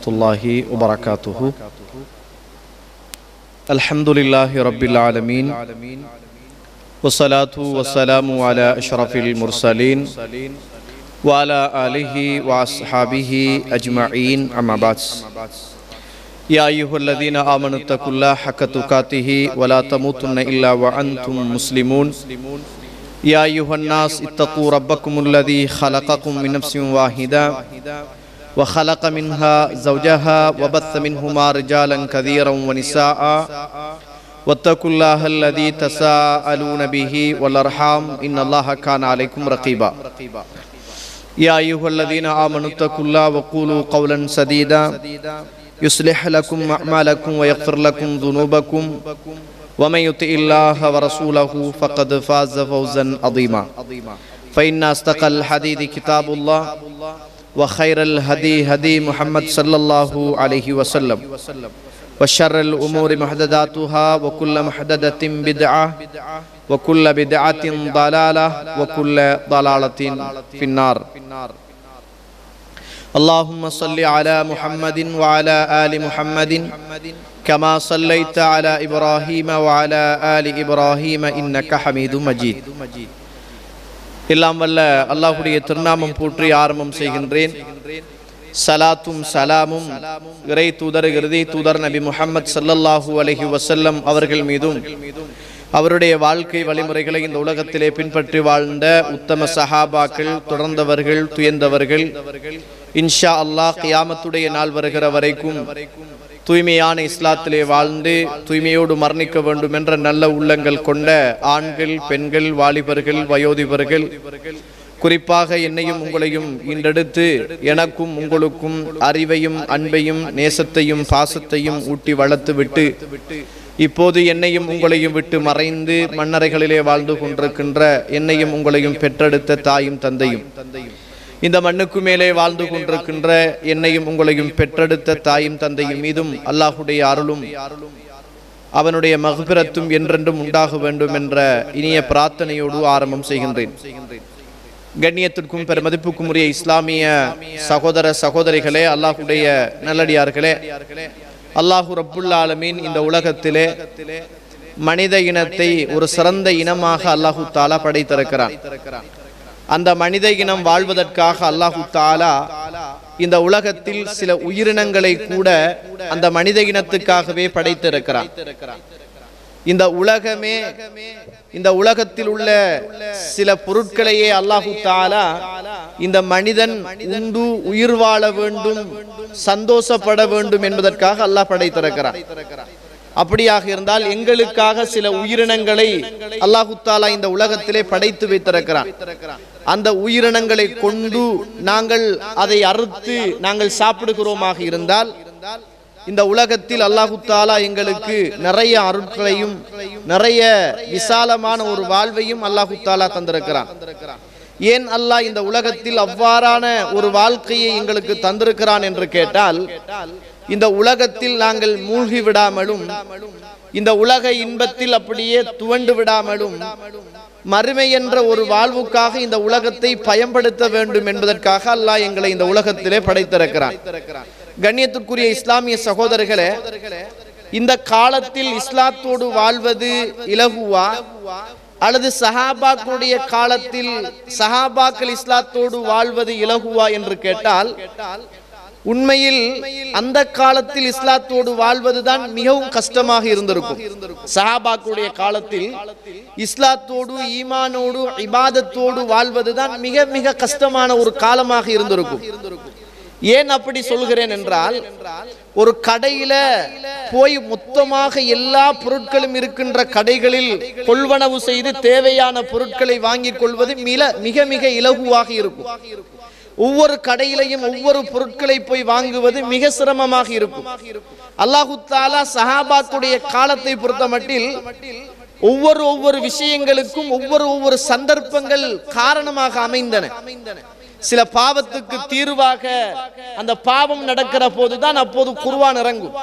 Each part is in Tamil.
الله وبركاته الحمد لله رب العالمين والصلاة والسلام على أشرف المرسلين وعلى آله وأصحابه أجمعين أما بعد يا أيها الذين آمنوا اتقوا الله حق تقاته ولا تموتن إلا وأنتم مسلمون يا أيها الناس اتقوا ربكم الذي خلقكم من نفس واحدة وخلق منها زوجها وبث منهما رجالا كثيرا ونساء واتقوا الله الذي تساءلون به والأرحام إن الله كان عليكم رقيبا يا أيها الذين آمنوا اتقوا الله وقولوا قولا سديدا يصلح لكم أعمالكم ويغفر لكم ذنوبكم ومن يطع الله ورسوله فقد فاز فوزا عظيما فإن أصدق الحديث كتاب الله وخير الهدي هدي محمد صلى الله عليه وسلم وشر الأمور محدثاتها وكل محدثة بدعة وكل بدعة ضلالة وكل ضلالة في النار اللهم صل على محمد وعلى آل محمد كما صليت على إبراهيم وعلى آل إبراهيم إنك حميد مجيد எல்லாம் வல்ல அல்லாஹுடைய திருநாமம் போற்றி ஆரம்பம் செய்கின்றேன் சலாத்தும் சலாமும் இறை தூதர் இறுதி தூதர் நபி முஹம்மது சல்லல்லாஹூ அலஹி வசல்லம் அவர்கள் மீதும் அவருடைய வாழ்க்கை வழிமுறைகளை இந்த உலகத்திலே பின்பற்றி வாழ்ந்த உத்தம சஹாபாக்கள் தொடர்ந்தவர்கள் துயர்ந்தவர்கள் இன்ஷா அல்லாஹ் கியாமத்துடைய நாள் வருகிற வரைக்கும் தூய்மையான இஸ்லாத்திலே வாழ்ந்து தூய்மையோடு மரணிக்க வேண்டும் என்ற நல்ல உள்ளங்கள் கொண்ட ஆண்கள் பெண்கள் வாலிபர்கள் வயோதிபர்கள் குறிப்பாக என்னையும் உங்களையும் இன்றெடுத்து எனக்கும் உங்களுக்கும் அறிவையும் அன்பையும் நேசத்தையும் பாசத்தையும் ஊட்டி வளர்த்து விட்டு இப்போது என்னையும் உங்களையும் விட்டு மறைந்து மண்ணறைகளிலே வாழ்ந்து கொண்டிருக்கின்ற என்னையும் உங்களையும் பெற்றெடுத்த தாயும் தந்தையும் இந்த மண்ணுக்கு மேலே வாழ்ந்து கொண்டிருக்கின்ற என்னையும் உங்களையும் பெற்றெடுத்த தாயும் தந்தையும் மீதும் அல்லாஹுடைய அருளும் அவனுடைய மகபிரத்தும் என்றென்றும் உண்டாக வேண்டும் என்ற இனிய பிரார்த்தனையோடு ஆரம்பம் செய்கின்றேன் கண்ணியத்திற்கும் பெருமதிப்புக்கும் உரிய இஸ்லாமிய சகோதர சகோதரிகளே அல்லாஹுடைய நல்லடியார்களே அல்லாஹு ரப்புல் ஆலமீன் இந்த உலகத்திலே மனித இனத்தை ஒரு சிறந்த இனமாக அல்லாஹு தாலா படைத்திருக்கிறான் அந்த மனித இனம் வாழ்வதற்காக அல்லாஹு தாலா இந்த உலகத்தில் சில உயிரினங்களை கூட அந்த மனித இனத்துக்காகவே படைத்திருக்கிறான் இந்த உலகமே இந்த உலகத்தில் உள்ள சில பொருட்களையே அல்லாஹு தாலா இந்த மனிதன் உண்டு உயிர் வாழ வேண்டும் சந்தோஷப்பட வேண்டும் என்பதற்காக அல்லாஹ் படைத்திருக்கிறான் அப்படியாக இருந்தால் எங்களுக்காக சில உயிரினங்களை அல்லாஹு தாலா இந்த உலகத்திலே படைத்து வைத்திருக்கிறான் அந்த உயிரினங்களை கொண்டு நாங்கள் அதை அறுத்து நாங்கள் சாப்பிடுகிறோமாக இருந்தால் இந்த உலகத்தில் அல்லாஹு தாலா எங்களுக்கு நிறைய அருட்களையும் நிறைய விசாலமான ஒரு வாழ்வையும் அல்லாஹு தாலா தந்திருக்கிறான் ஏன் அல்லாஹ் இந்த உலகத்தில் அவ்வாறான ஒரு வாழ்க்கையை எங்களுக்கு தந்திருக்கிறான் என்று கேட்டால் இந்த உலகத்தில் நாங்கள் மூழ்கி விடாமலும் இந்த உலக இன்பத்தில் அப்படியே துவண்டு விடாமலும் மறுமை என்ற ஒரு வாழ்வுக்காக இந்த உலகத்தை பயன்படுத்த வேண்டும் என்பதற்காக அல்லாஹ் எங்களை இந்த உலகத்திலே படைத்திருக்கிறான் கண்ணியத்துக்குரிய இஸ்லாமிய சகோதரர்களே இந்த காலத்தில் இஸ்லாத்தோடு வாழ்வது இலகுவா அல்லது சஹாபாக்களுடைய காலத்தில் சஹாபாக்கள் இஸ்லாத்தோடு வாழ்வது இலகுவா என்று கேட்டால் உண்மையில் அந்த காலத்தில் இஸ்லாத்தோடு வாழ்வதுதான் மிகவும் கஷ்டமாக இருந்திருக்கும் சஹாபாக்களுடைய காலத்தில் இஸ்லாத்தோடு ஈமானோடு இபாதத்தோடு வாழ்வதுதான் மிக மிக கஷ்டமான ஒரு காலமாக இருந்திருக்கும் ஏன் அப்படி சொல்கிறேன் என்றால் ஒரு கடையில போய் மொத்தமாக எல்லா பொருட்களும் இருக்கின்ற கடைகளில் கொள்வனவு செய்து தேவையான பொருட்களை வாங்கிக் கொள்வது மிக மிக மிக இலகுவாக இருக்கும் ஒவ்வொரு கடையிலையும் ஒவ்வொரு பொருட்களை போய் வாங்குவது மிக சிரமமாக இருக்கும் அல்லாஹு தாலா சஹாபாக்குடைய காலத்தை பொறுத்த மட்டில் ஒவ்வொரு ஒவ்வொரு விஷயங்களுக்கும் ஒவ்வொரு ஒவ்வொரு சந்தர்ப்பங்கள் காரணமாக அமைந்தன சில பாவத்துக்கு தீர்வாக அந்த பாவம் நடக்கிற போதுதான் அப்போது குர்ஆன் இறங்கும்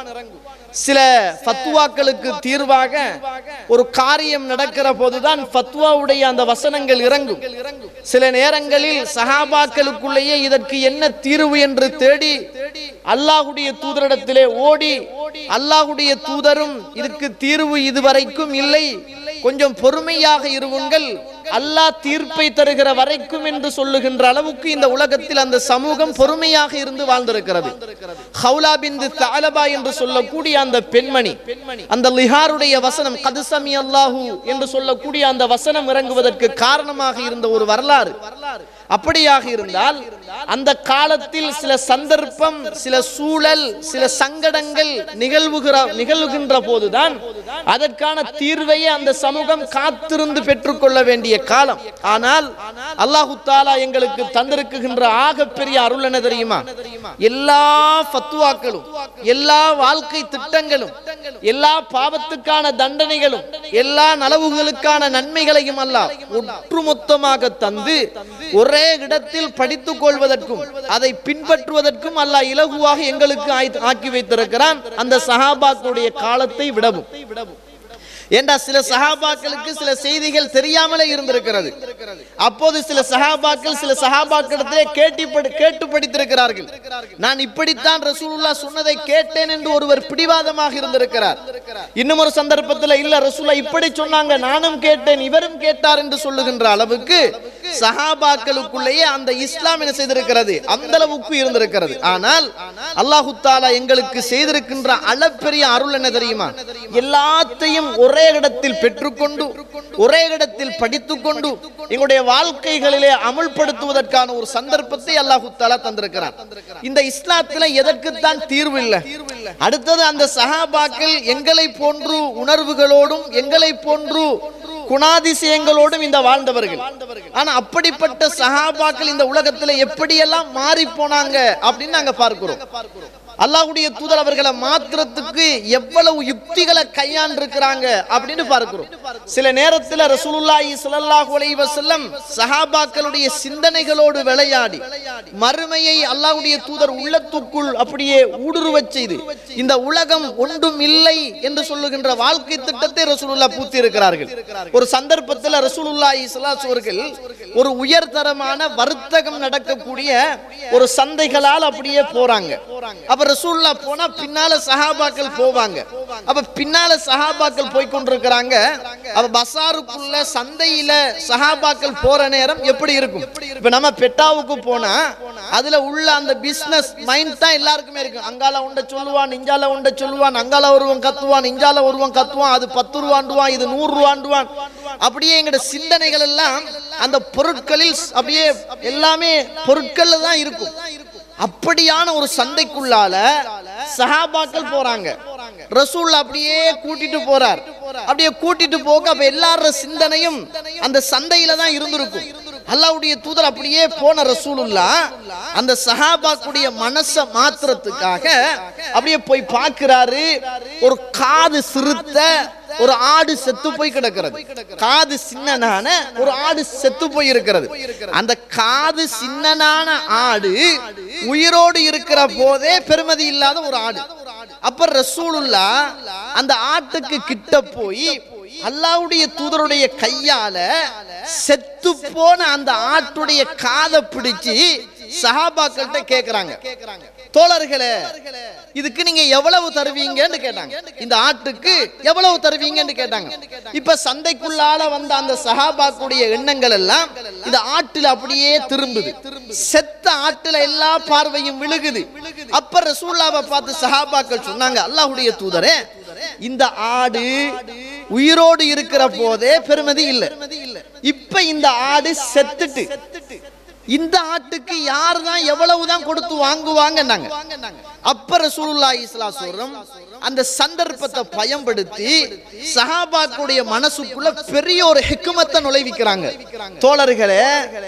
சில ஃபத்வாக்களுக்கு தீர்வாக ஒரு காரியம் நடக்கிற போதுதான் ஃபத்வாவுடைய அந்த வசனங்கள் இறங்கும் சில நேரங்களில் சஹாபாக்களுக்குள்ளேயே இதற்கு என்ன தீர்வு என்று தேடி அல்லாஹுடைய தூதரிடத்திலே ஓடி அல்லாஹுடைய தூதரும் இதுக்கு தீர்வு இதுவரைக்கும் இல்லை கொஞ்சம் பொறுமையாக இருவுங்கள் அல்லாஹ் தீர்ப்பை தருகிற வரைக்கும் என்று சொல்லுகின்ற அளவுக்கு இந்த உலகத்தில் அந்த சமூகம் பொறுமையாக இருந்து வாழ்ந்திருக்கிறது ஹவுலா பிந்து தாலபா என்று சொல்லக்கூடிய அந்த பெண்மணி அந்த லிஹாருடைய வசனம் கதுசமி அல்லாஹு என்று சொல்லக்கூடிய அந்த வசனம் இறங்குவதற்கு காரணமாக இருந்த ஒரு வரலாறு அப்படியாக இருந்தால் அந்த காலத்தில் சில சந்தர்ப்பம் சில சூழல் சில சங்கடங்கள் நிகழ்வுகிற நிகழ்வுகின்ற போதுதான் அதற்கான தீர்வையே அந்த சமூகம் காத்திருந்து பெற்றுக்கொள்ள வேண்டிய காலம் ஆனால் அல்லாஹு தாலா எங்களுக்கு தந்திருக்குகின்ற ஆகப்பெரிய அருள் என்ன தெரியுமா எல்லா ஃபத்துவாக்களும் எல்லா வாழ்க்கை திட்டங்களும் எல்லா பாவத்துக்கான தண்டனைகளும் எல்லா நலவுகளுக்கான நன்மைகளையும் அல்லாஹ் ஒட்டுமொத்தமாக தந்து ஒரே இடத்தில் படித்துக் கொள்வதற்கும் அதை பின்பற்றுவதற்கும் அல்லாஹ் இலகுவாக எங்களுக்கு ஆய்- ஆக்கி வைத்திருக்கிறான் அந்த சஹாபாக்களுடைய காலத்தை விடவும் ஏண்டா சில சஹாபாக்களுக்கு சில செய்திகள் தெரியாமலே இருந்திருக்கிறது அப்போது சில சஹாபாக்கள் சில சஹாபாக்களிடத்திலே கேட்டி படி- கேட்டு படித்திருக்கிறார்கள் நான் இப்படித்தான் ரசூலுல்லாஹ் சொன்னதை கேட்டேன் என்று ஒருவர் பிடிவாதமாக இருந்திருக்கிறார் இன்னும் ஒரு சந்தர்ப்பத்தில் இல்ல ரசூலா இப்படி சொன்னாங்க நானும் கேட்டேன் இவரும் கேட்டார் என்று சொல்லுகின்ற அளவுக்கு சஹாபாக்களுக்குள்ளேயே அந்த இஸ்லாம் என்ன செய்திருக்கிறது அந்த அளவுக்கு இருந்திருக்கிறது ஆனால் அல்லாஹு தாலா எங்களுக்கு செய்திருக்கின்ற அளப்பெரிய அருள் என்ன தெரியுமா எல்லாத்தையும் ஒரே இடத்தில் பெற்றுக்கொண்டு ஒரே இடத்தில் படித்துக்கொண்டு எங்களுடைய வாழ்க்கைகளிலே அமுல்படுத்துவதற்கான ஒரு சந்தர்ப்பத்தை அல்லாஹு தாலா தந்திருக்கிறார் இந்த இஸ்லாத்துல எதற்குத்தான் தீர்வு இல்லை அடுத்தது அந்த சஹாபாக்கள் எங்களை போன்று உணர்வுகளோடும் எங்களை போன்று குணாதிசயங்களோடும் இந்த வாழ்ந்தவர்கள் ஆனா அப்படிப்பட்ட சஹாபாக்கள் இந்த உலகத்துல எப்படியெல்லாம் மாறி போனாங்க அப்படின்னு நாங்க பார்க்கிறோம் அல்லாஹ்வுடைய தூதர் அவர்களை மாத்திரத்துக்கு எவ்வளவு யுக்திகளை கையாண்டிருக்கிறாங்க அப்படின்னு பார்க்கிறோம் சில நேரத்துல ரசூலுல்லாஹி ஸல்லல்லாஹு அலைஹி வஸல்லம் சஹாபாக்களுடைய சிந்தனைகளோடு விளையாடி மறுமையை அல்லாஹ்வுடைய தூதர் உள்ளத்துக்குள் அப்படியே ஊடுருவச் செய்து இந்த உலகம் ஒன்றும் இல்லை என்று சொல்லுகின்ற வாழ்க்கை திட்டத்தை ரசூலுல்லாஹ் பூத்தி இருக்கிறார்கள் ஒரு சந்தர்ப்பத்தில் ரசூலுல்லாஹி ஸல்லல்லாஹு அவர்கள் ஒரு உயர்தரமான வர்த்தகம் நடக்கக்கூடிய ஒரு சந்தைகளால் அப்படியே போறாங்க அப்ப ரசூலுல்லாஹ் போனா பின்னால சஹாபாக்கள் போவாங்க அப்ப பின்னால சஹாபாக்கள் போய் கொண்டிருக்கிறாங்க அப்ப பசாருக்குள்ள சந்தையில சஹாபாக்கள் போற நேரம் எப்படி இருக்கும் இப்ப நம்ம பெட்டாவுக்கு போனா அதுல உள்ள அந்த பிசினஸ் மைண்ட் தான் எல்லாருக்குமே இருக்கும் அங்கால உண்ட சொல்லுவான் இஞ்சால உண்ட சொல்லுவான் அங்கால ஒருவன் கத்துவான் இஞ்சால ஒருவன் கத்துவான் அது பத்து ரூபாண்டுவான் இது நூறு ரூபாண்டுவான் அப்படியே எங்கட சிந்தனைகள் எல்லாம் அந்த பொருட்களில் அப்படியே எல்லாமே பொருட்கள்ல தான் இருக்கும் அப்படியான ஒரு சந்தைக்குள்ளால சஹாபாக்கள் போறாங்க ரசூல் அப்படியே கூட்டிட்டு போறார் அப்படியே கூட்டிட்டு போக அப்ப எல்லாரோட சிந்தனையும் அந்த சந்தையில தான் இருந்திருக்கும் அல்லாஹ்வுடைய தூதர் அப்படியே போன ரசூலுல்லா அந்த சஹாபாக்குடைய மனச மாத்திரத்துக்காக அப்படியே போய் பார்க்கிறாரு ஒரு காது சிறுத்த ஒரு ஆடு செத்து போய் கிடக்கிறது காது சின்னனான ஒரு ஆடு செத்து போய் இருக்கிறது அந்த காது சின்னனான ஆடு உயிரோடு இருக்கிற போதே பெருமதி இல்லாத ஒரு ஆடு அப்ப ரசூலுல்லா அந்த ஆட்டுக்கு கிட்ட போய் அல்லாஹ்வுடைய தூதருடைய கையால செத்து போன அந்த ஆட்டுடைய காதை பிடிச்சு சஹாபாக்கள்கிட்ட கேக்குறாங்க தோழர்களே இதுக்கு நீங்க எவ்வளவு தருவீங்கன்னு கேட்டாங்க இந்த ஆட்டுக்கு எவ்வளவு தருவீங்கன்னு கேட்டாங்க இப்ப சந்தைக்குள்ளால வந்த அந்த சஹாபாக்குடைய எண்ணங்கள் எல்லாம் இந்த ஆட்டுல அப்படியே திரும்புது செத்த ஆட்டுல எல்லா பார்வையும் விழுகுது அப்ப ரசூல்லாவை பார்த்து சஹாபாக்கள் சொன்னாங்க அல்லாஹ்வுடைய தூதரே இந்த ஆடு உயிரோடு இருக்கிற போதே பெருமதி இல்லை இப்ப இந்த ஆடு செத்துட்டு இந்த ஆட்டுக்கு யார் தான் எவ்வளவு தான் கொடுத்து வாங்குவாங்கன்னாங்க அப்ப ரசூலுல்லாஹி ஸல்லல்லாஹு அலைஹி வஸல்லம் அந்த சந்தர்ப்பத்தை பயன்படுத்தி சஹாபாக்குடைய மனசுக்குள்ள பெரிய ஒரு ஹிக்மத்தை நுழைவிக்கிறாங்க தோழர்களே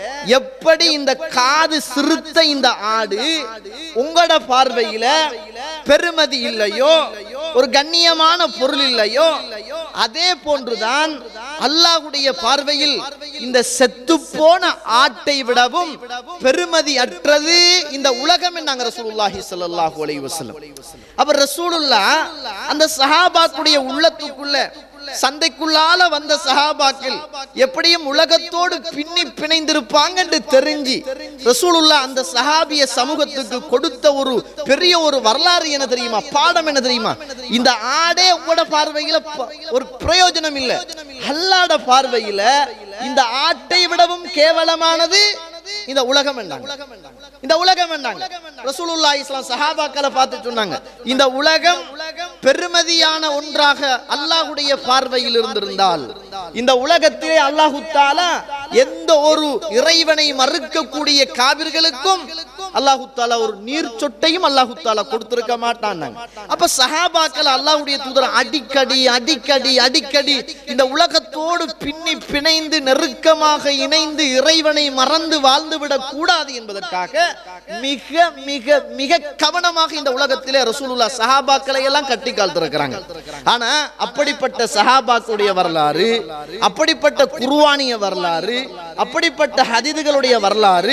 எப்படி இந்த காது சிறுத்த இந்த ஆடு உங்களோட பார்வையில பெருமதி இல்லையோ ஒரு கண்ணியமான பொருள் இல்லையோ அதே போன்றுதான் அல்லாஹ்வுடைய பார்வையில் இந்த செத்து போன ஆட்டை விடவும் பெருமதி அற்றது இந்த உலகம் நாங்க ரசூலுல்லாஹி ஸல்லல்லாஹு அலைஹி வஸல்லம் அப்ப ரசூலுல்லாஹ் அந்த சஹாபாக்குடைய உள்ளத்துக்குள்ள சந்தைக்குள்ளால வந்த சஹாபாக்கள் எப்படியும் உலகத்தோடு பின்னி பிணைந்திருப்பாங்க என்று தெரிஞ்சு ரசூலுல்லா அந்த சஹாபிய சமூகத்துக்கு கொடுத்த ஒரு பெரிய ஒரு வரலாறு என்ன தெரியுமா பாடம் என்ன தெரியுமா இந்த ஆடே உங்களோட பார்வையில ப- ஒரு பிரயோஜனம் இல்ல அல்லாட பார்வையில இந்த ஆட்டை விடவும் கேவலமானது இந்த உலகம் என்றாங்க இந்த உலகம் என்றாங்க ரசூலுல்லாஹி இஸ்லாம் சஹாபாக்களை பார்த்து சொன்னாங்க இந்த உலகம் பெருமதியான ஒன்றாக அல்லாஹ்வுடைய பார்வையில் இருந்திருந்தால் இந்த உலகத்திலே அல்லாஹு தாலா எந்த ஒரு இறைவனை மறுக்கக்கூடிய காவிர்களுக்கும் அல்லாஹு தாலா ஒரு நீர் சொட்டையும் அல்லாஹு தாலா கொடுத்திருக்க மாட்டான் அப்ப சஹாபாக்கள் அல்லாஹ்வுடைய தூதர் அடிக்கடி அடிக்கடி அடிக்கடி இந்த உலகத்தோடு பின்னி பிணைந்து நெருக்கமாக இணைந்து இறைவனை மறந்து வாழ்ந்து விடக் கூடாது என்பதற்காக மிக மிக மிக கவனமாக இந்த உலகத்திலே ரசூலுல்லா சஹாபாக்களை எல்லாம் கட்டி காத்திருக்கிறாங்க ஆனா அப்படிப்பட்ட சஹாபாக்களுடைய வரலாறு அப்படிப்பட்ட குர்ஆனிய வரலாறு அப்படிப்பட்ட ஹதீதுகளுடைய வரலாறு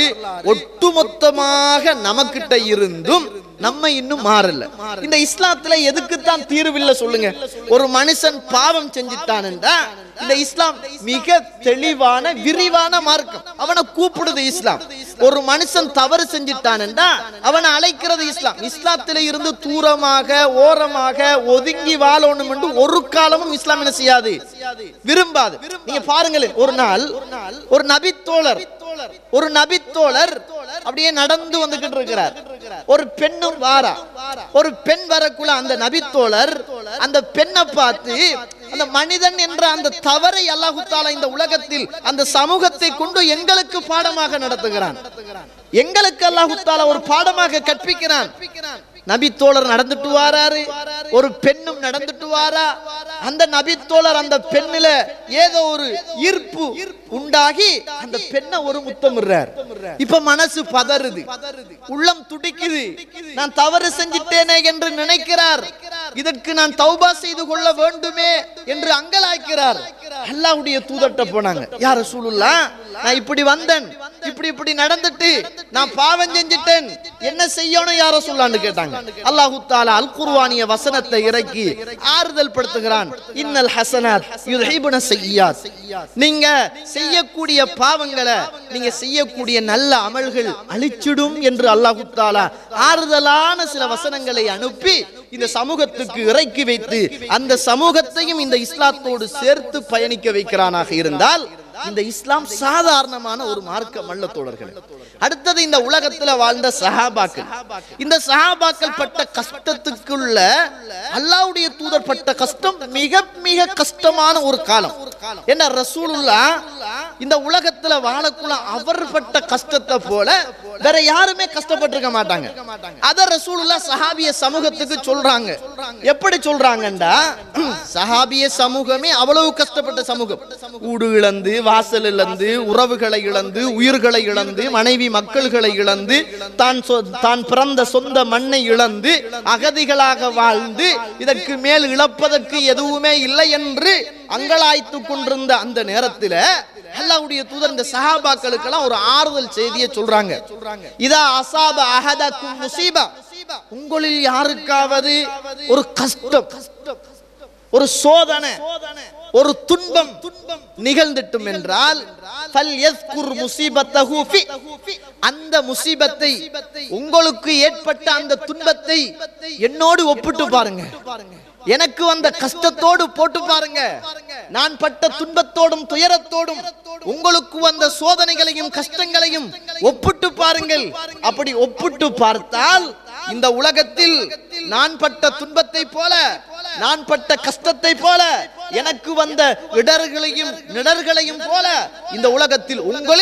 ஒட்டுமொத்தமாக நமக்கிட்ட இருந்தும் நம்ம இன்னும் மாறல இந்த இஸ்லாத்துல எதுக்குத்தான் தீர்வில்லை சொல்லுங்க ஒரு மனுஷன் பாவம் செஞ்சிட்டான்டா இந்த இஸ்லாம் மிக தெளிவான விரிவான மார்க்கம் அவனை கூப்பிடுது இஸ்லாம் ஒரு மனுஷன் தவறு செஞ்சிட்டான்டா அவனை அழைக்கிறது இஸ்லாம் இஸ்லாத்தில இருந்து தூரமாக ஓரமாக ஒதுங்கி வாழணும் என்று ஒரு காலமும் இஸ்லாம் என்ன செய்யாது விரும்பாது நீங்க பாருங்களேன் ஒரு நாள் ஒரு நபித்தோழர் ஒரு நபித்தோழர் அப்படியே நடந்து வந்துகிட்டு இருக்கிறார் ஒரு பெண்ணும் வாரா ஒரு பெண் வரக்குள்ள அந்த நபித்தோழர் அந்த பெண்ணை பார்த்து அந்த மனிதன் என்ற அந்த தவறை அல்லாஹு தாலா இந்த உலகத்தில் அந்த சமூகத்தை கொண்டு எங்களுக்கு பாடமாக நடத்துகிறான் எங்களுக்கு அல்லாஹு தாலா ஒரு பாடமாக கற்பிக்கிறான் நபி தோழர் நடந்துட்டு வாராரு ஒரு பெண்ணும் நடந்துட்டு வாரா அந்த நபி தோழர் அந்த பெண்ணில ஏதோ ஒரு ஈர்ப்பு உண்டாகி அந்த பெண்ணை ஒரு முத்தமிடுறார் இப்ப மனசு பதறுது உள்ளம் துடிக்குது நான் தவறு செஞ்சிட்டேனே என்று நினைக்கிறார் இதற்கு நான் தௌபா செய்து கொள்ள வேண்டுமே என்று அங்கலாய்க்கிறார் அல்லாஹ்வுடைய தூதர்ட்ட போனாங்க யார் ரசூலுல்லா நான் இப்படி வந்தேன் இப்படி இப்படி நடந்துட்டு நான் பாவம் செஞ்சிட்டேன் என்ன செய்யணும் யார சொல்லான்னு கேட்டாங்க அல்லாஹு தாலா அல் குர்வானிய வசனத்தை இறக்கி ஆறுதல் படுத்துகிறான் இன்னல் ஹசனாத் யுஹிபுன செய்யாத் நீங்க செய்யக்கூடிய பாவங்களை நீங்க செய்யக்கூடிய நல்ல அமல்கள் அழிச்சிடும் என்று அல்லாஹு தாலா ஆறுதலான சில வசனங்களை அனுப்பி இந்த சமூகத்துக்கு இறக்கி வைத்து அந்த சமூகத்தையும் இந்த இஸ்லாத்தோடு சேர்த்து பயணிக்க வைக்கிறானாக இருந்தால் இந்த இஸ்லாம் சாதாரணமான ஒரு மார்க்கம் அல்ல தோழர்கள் அடுத்தது இந்த உலகத்துல வாழ்ந்த சஹாபாக்கள் இந்த சஹாபாக்கள் பட்ட கஷ்டத்துக்குள்ள அல்லாஹ்வுடைய தூதர் பட்ட கஷ்டம் மிக மிக கஷ்டமான ஒரு காலம் என்ன ரசூலுல்லா இந்த உலகத்துல வாழக்குள்ள அவர் பட்ட கஷ்டத்தை போல வேற யாருமே கஷ்டப்பட்டிருக்க மாட்டாங்க அத ரசூலுல்லா சஹாபிய சமூகத்துக்கு சொல்றாங்க எப்படி சொல்றாங்கண்டா சஹாபிய சமூகமே அவ்வளவு கஷ்டப்பட்ட சமூகம் ஊடு இழந்து வாசல் இழந்து உறவுகளை இழந்து உயிர்களை இழந்து மனைவி மக்கள்களை இழந்து தான் சொ- தான் பிறந்த சொந்த மண்ணை இழந்து அகதிகளாக வாழ்ந்து இதற்கு மேல் இழப்பதற்கு எதுவுமே இல்லை என்று அங்கலாய்த்து கொண்டிருந்த அந்த நேரத்துல அல்லாஹ்வுடைய தூதர் இந்த சஹாபாக்களுக்கெல்லாம் ஒரு ஆறுதல் செய்தியை சொல்றாங்க இதா அசாப அஹதக்கும் முசீபா உங்களில் யாருக்காவது ஒரு கஷ்டம் ஒரு சோதனை ஒரு துன்பம் நிகழ்ந்துட்டும் என்றால் ஃபல்யஸ்குர் முசீபத்தஹு ஃபி. அந்த முசீபத்தை உங்களுக்கு ஏற்பட்ட அந்த துன்பத்தை என்னோடு ஒப்பிட்டு பாருங்க எனக்கு வந்த கஷ்டத்தோடு போட்டு பாருங்க நான் பட்ட துன்பத்தோடும் துயரத்தோடும் உங்களுக்கு வந்த சோதனைகளையும் கஷ்டங்களையும் ஒப்பிட்டு பாருங்கள் அப்படி ஒப்பிட்டு பார்த்தால் இந்த உலகத்தில் நான் பட்ட துன்பத்தை போல நான் பட்ட கஷ்டத்தை போல எனக்கு வந்த இடர்களையும் நிடர்களையும் போல இந்த உலகத்தில் உங்களில்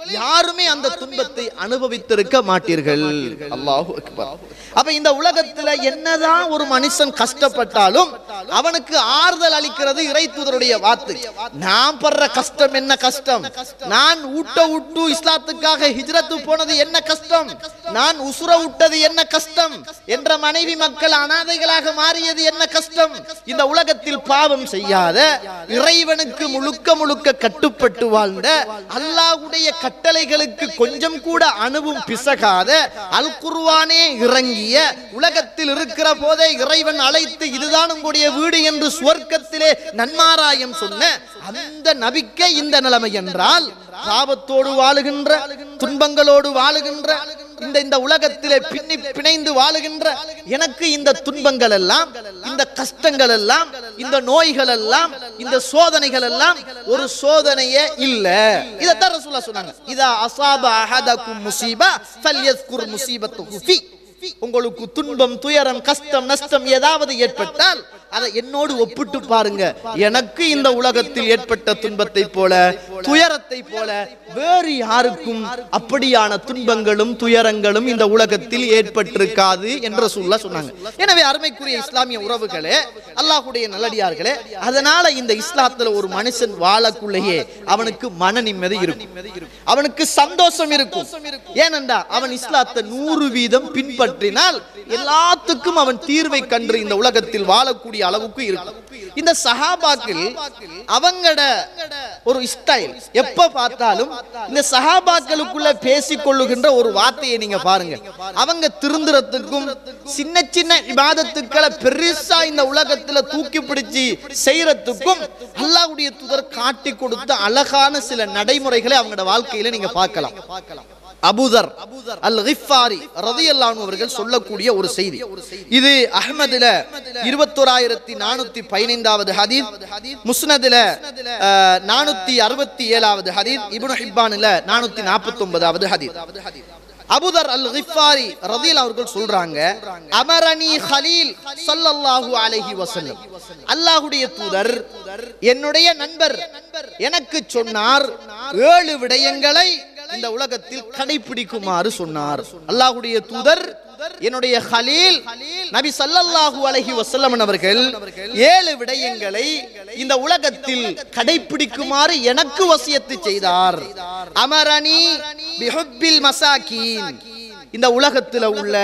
யாருமே அந்த துன்பத்தை அனுபவித்திருக்க மாட்டீர்கள் அல்லாஹு அக்பர் அப்ப இந்த உலகத்துல என்னதான் ஒரு மனுஷன் கஷ்டப்பட்டாலும் அவனுக்கு ஆறுதல் அளிக்கிறது இறை தூதருடைய வார்த்தை நான் படுற கஷ்டம் என்ன கஷ்டம் நான் ஊட்ட விட்டு இஸ்லாத்துக்காக ஹிஜ்ரத்து போனது என்ன கஷ்டம் நான் உசுர விட்டது என்ன கஷ்டம் என்ற மனைவி மக்கள் அனாதைகளாக மாறியது என்ன கஷ்டம் இந்த உலகத்தில் பாவம் செய்யாத இறைவனுக்கு முழுக்க முழுக்க கட்டுப்பட்டு வாழ்ந்த அல்லாஹ்வுடைய கட்டளைகளுக்கு கொஞ்சம் கூட அணுவும் பிசகாத அல் குர்ஆனே இறங்கிய உலகத்தில் இருக்கிற போதே இறைவன் அழைத்து இதுதான் உங்களுடைய வீடு என்று சுவர்க்கத்திலே நன்மாராயம் சொன்ன அந்த நபிக்கே இந்த நிலைமை என்றால் பாவத்தோடு வாழுகின்ற துன்பங்களோடு வாழுகின்ற இந்த இந்த உலகத்திலே பின்னி பிணைந்து வாழுகின்ற எனக்கு இந்த துன்பங்கள் எல்லாம் இந்த கஷ்டங்கள் எல்லாம் இந்த நோய்கள் எல்லாம் இந்த சோதனைகள் எல்லாம் ஒரு சோதனையே இல்ல இதத்தான் ரசூலா சொன்னாங்க இதா அசாப அஹதக்கும் முசீபா ஃபல்யஸ்குர் முசீபத்துஹு ஃபீ உங்களுக்கு துன்பம் துயரம் கஷ்டம் நஷ்டம் ஏதாவது ஏற்பட்டால் அதை என்னோடு ஒப்பிட்டு பாருங்க எனக்கு இந்த உலகத்தில் ஏற்பட்ட துன்பத்தை போல துயரத்தை போல வேறு யாருக்கும் அப்படியான துன்பங்களும் துயரங்களும் இந்த உலகத்தில் ஏற்பட்டிருக்காது என்று சொல்ல சொன்னாங்க எனவே அருமைக்குரிய இஸ்லாமிய உறவுகளே அல்லாஹ்வுடைய நல்லடியார்களே அதனால இந்த இஸ்லாத்துல ஒரு மனுஷன் வாழக்குள்ளேயே அவனுக்கு மன நிம்மதி இருக்கும் அவனுக்கு சந்தோஷம் இருக்கும் ஏனென்றா அவன் இஸ்லாத்தை நூறு வீதம் பின்பற்றினால் எல்லாத்துக்கும் அவன் தீர்வை கண்டு இந்த உலகத்தில் வாழக்கூடிய அளவுக்கு இருக்கும் இந்த சஹாபாக்கள் அவங்கட ஒரு ஸ்டைல் எப்ப பார்த்தாலும் இந்த சஹாபாக்களுக்குள்ள பேசிக் கொள்ளுகின்ற ஒரு வார்த்தையை நீங்க பாருங்க அவங்க திருந்துறதுக்கும் சின்ன சின்ன இபாதத்துக்களை பெருசா இந்த உலகத்துல தூக்கி பிடிச்சு செய்யறதுக்கும் அல்லாஹ்வுடைய தூதர் காட்டி கொடுத்த அழகான சில நடைமுறைகளை அவங்களோட வாழ்க்கையில நீங்க பார்க்கலாம் அபுதர் அல் கிஃபாரி ரதியல்லாஹு அவர்கள் சொல்லக்கூடிய ஒரு செய்தி இது அஹ்மதுல இருபத்தோராயிரத்தி நானூத்தி பதினைந்தாவது ஹதீஸ் முஸ்னதுல அஹ், நானூத்தி அறுபத்தி ஏழாவது ஹதீஸ் இப்னு ஹிப்பானுல நானூத்தி நாற்பத்தி ஒன்பதாவது ஹதீஸ் அபுதர் அல் கிஃபாரி ரதியல் அவர்கள் சொல்றாங்க அமரணி ஹலீல் ஸல்லல்லாஹு அலைஹி வஸல்லம் அல்லாஹ்வுடைய தூதர் என்னுடைய நண்பர் எனக்கு சொன்னார் ஏழு விடயங்களை இந்த உலகத்தில் கடைபிடிக்குமாறு சொன்னார் அல்லாஹ்வுடைய தூதர் என்னுடைய ஹலீல் நபி ஸல்லல்லாஹு அலைஹி வஸல்லம் அவர்கள் ஏழு விடயங்களை இந்த உலகத்தில் கடைபிடிக்குமாறு எனக்கு வசியத்து செய்தார் அமரணி பிஹுப்பில் மசாக்கீன் இந்த உலகத்துல உள்ள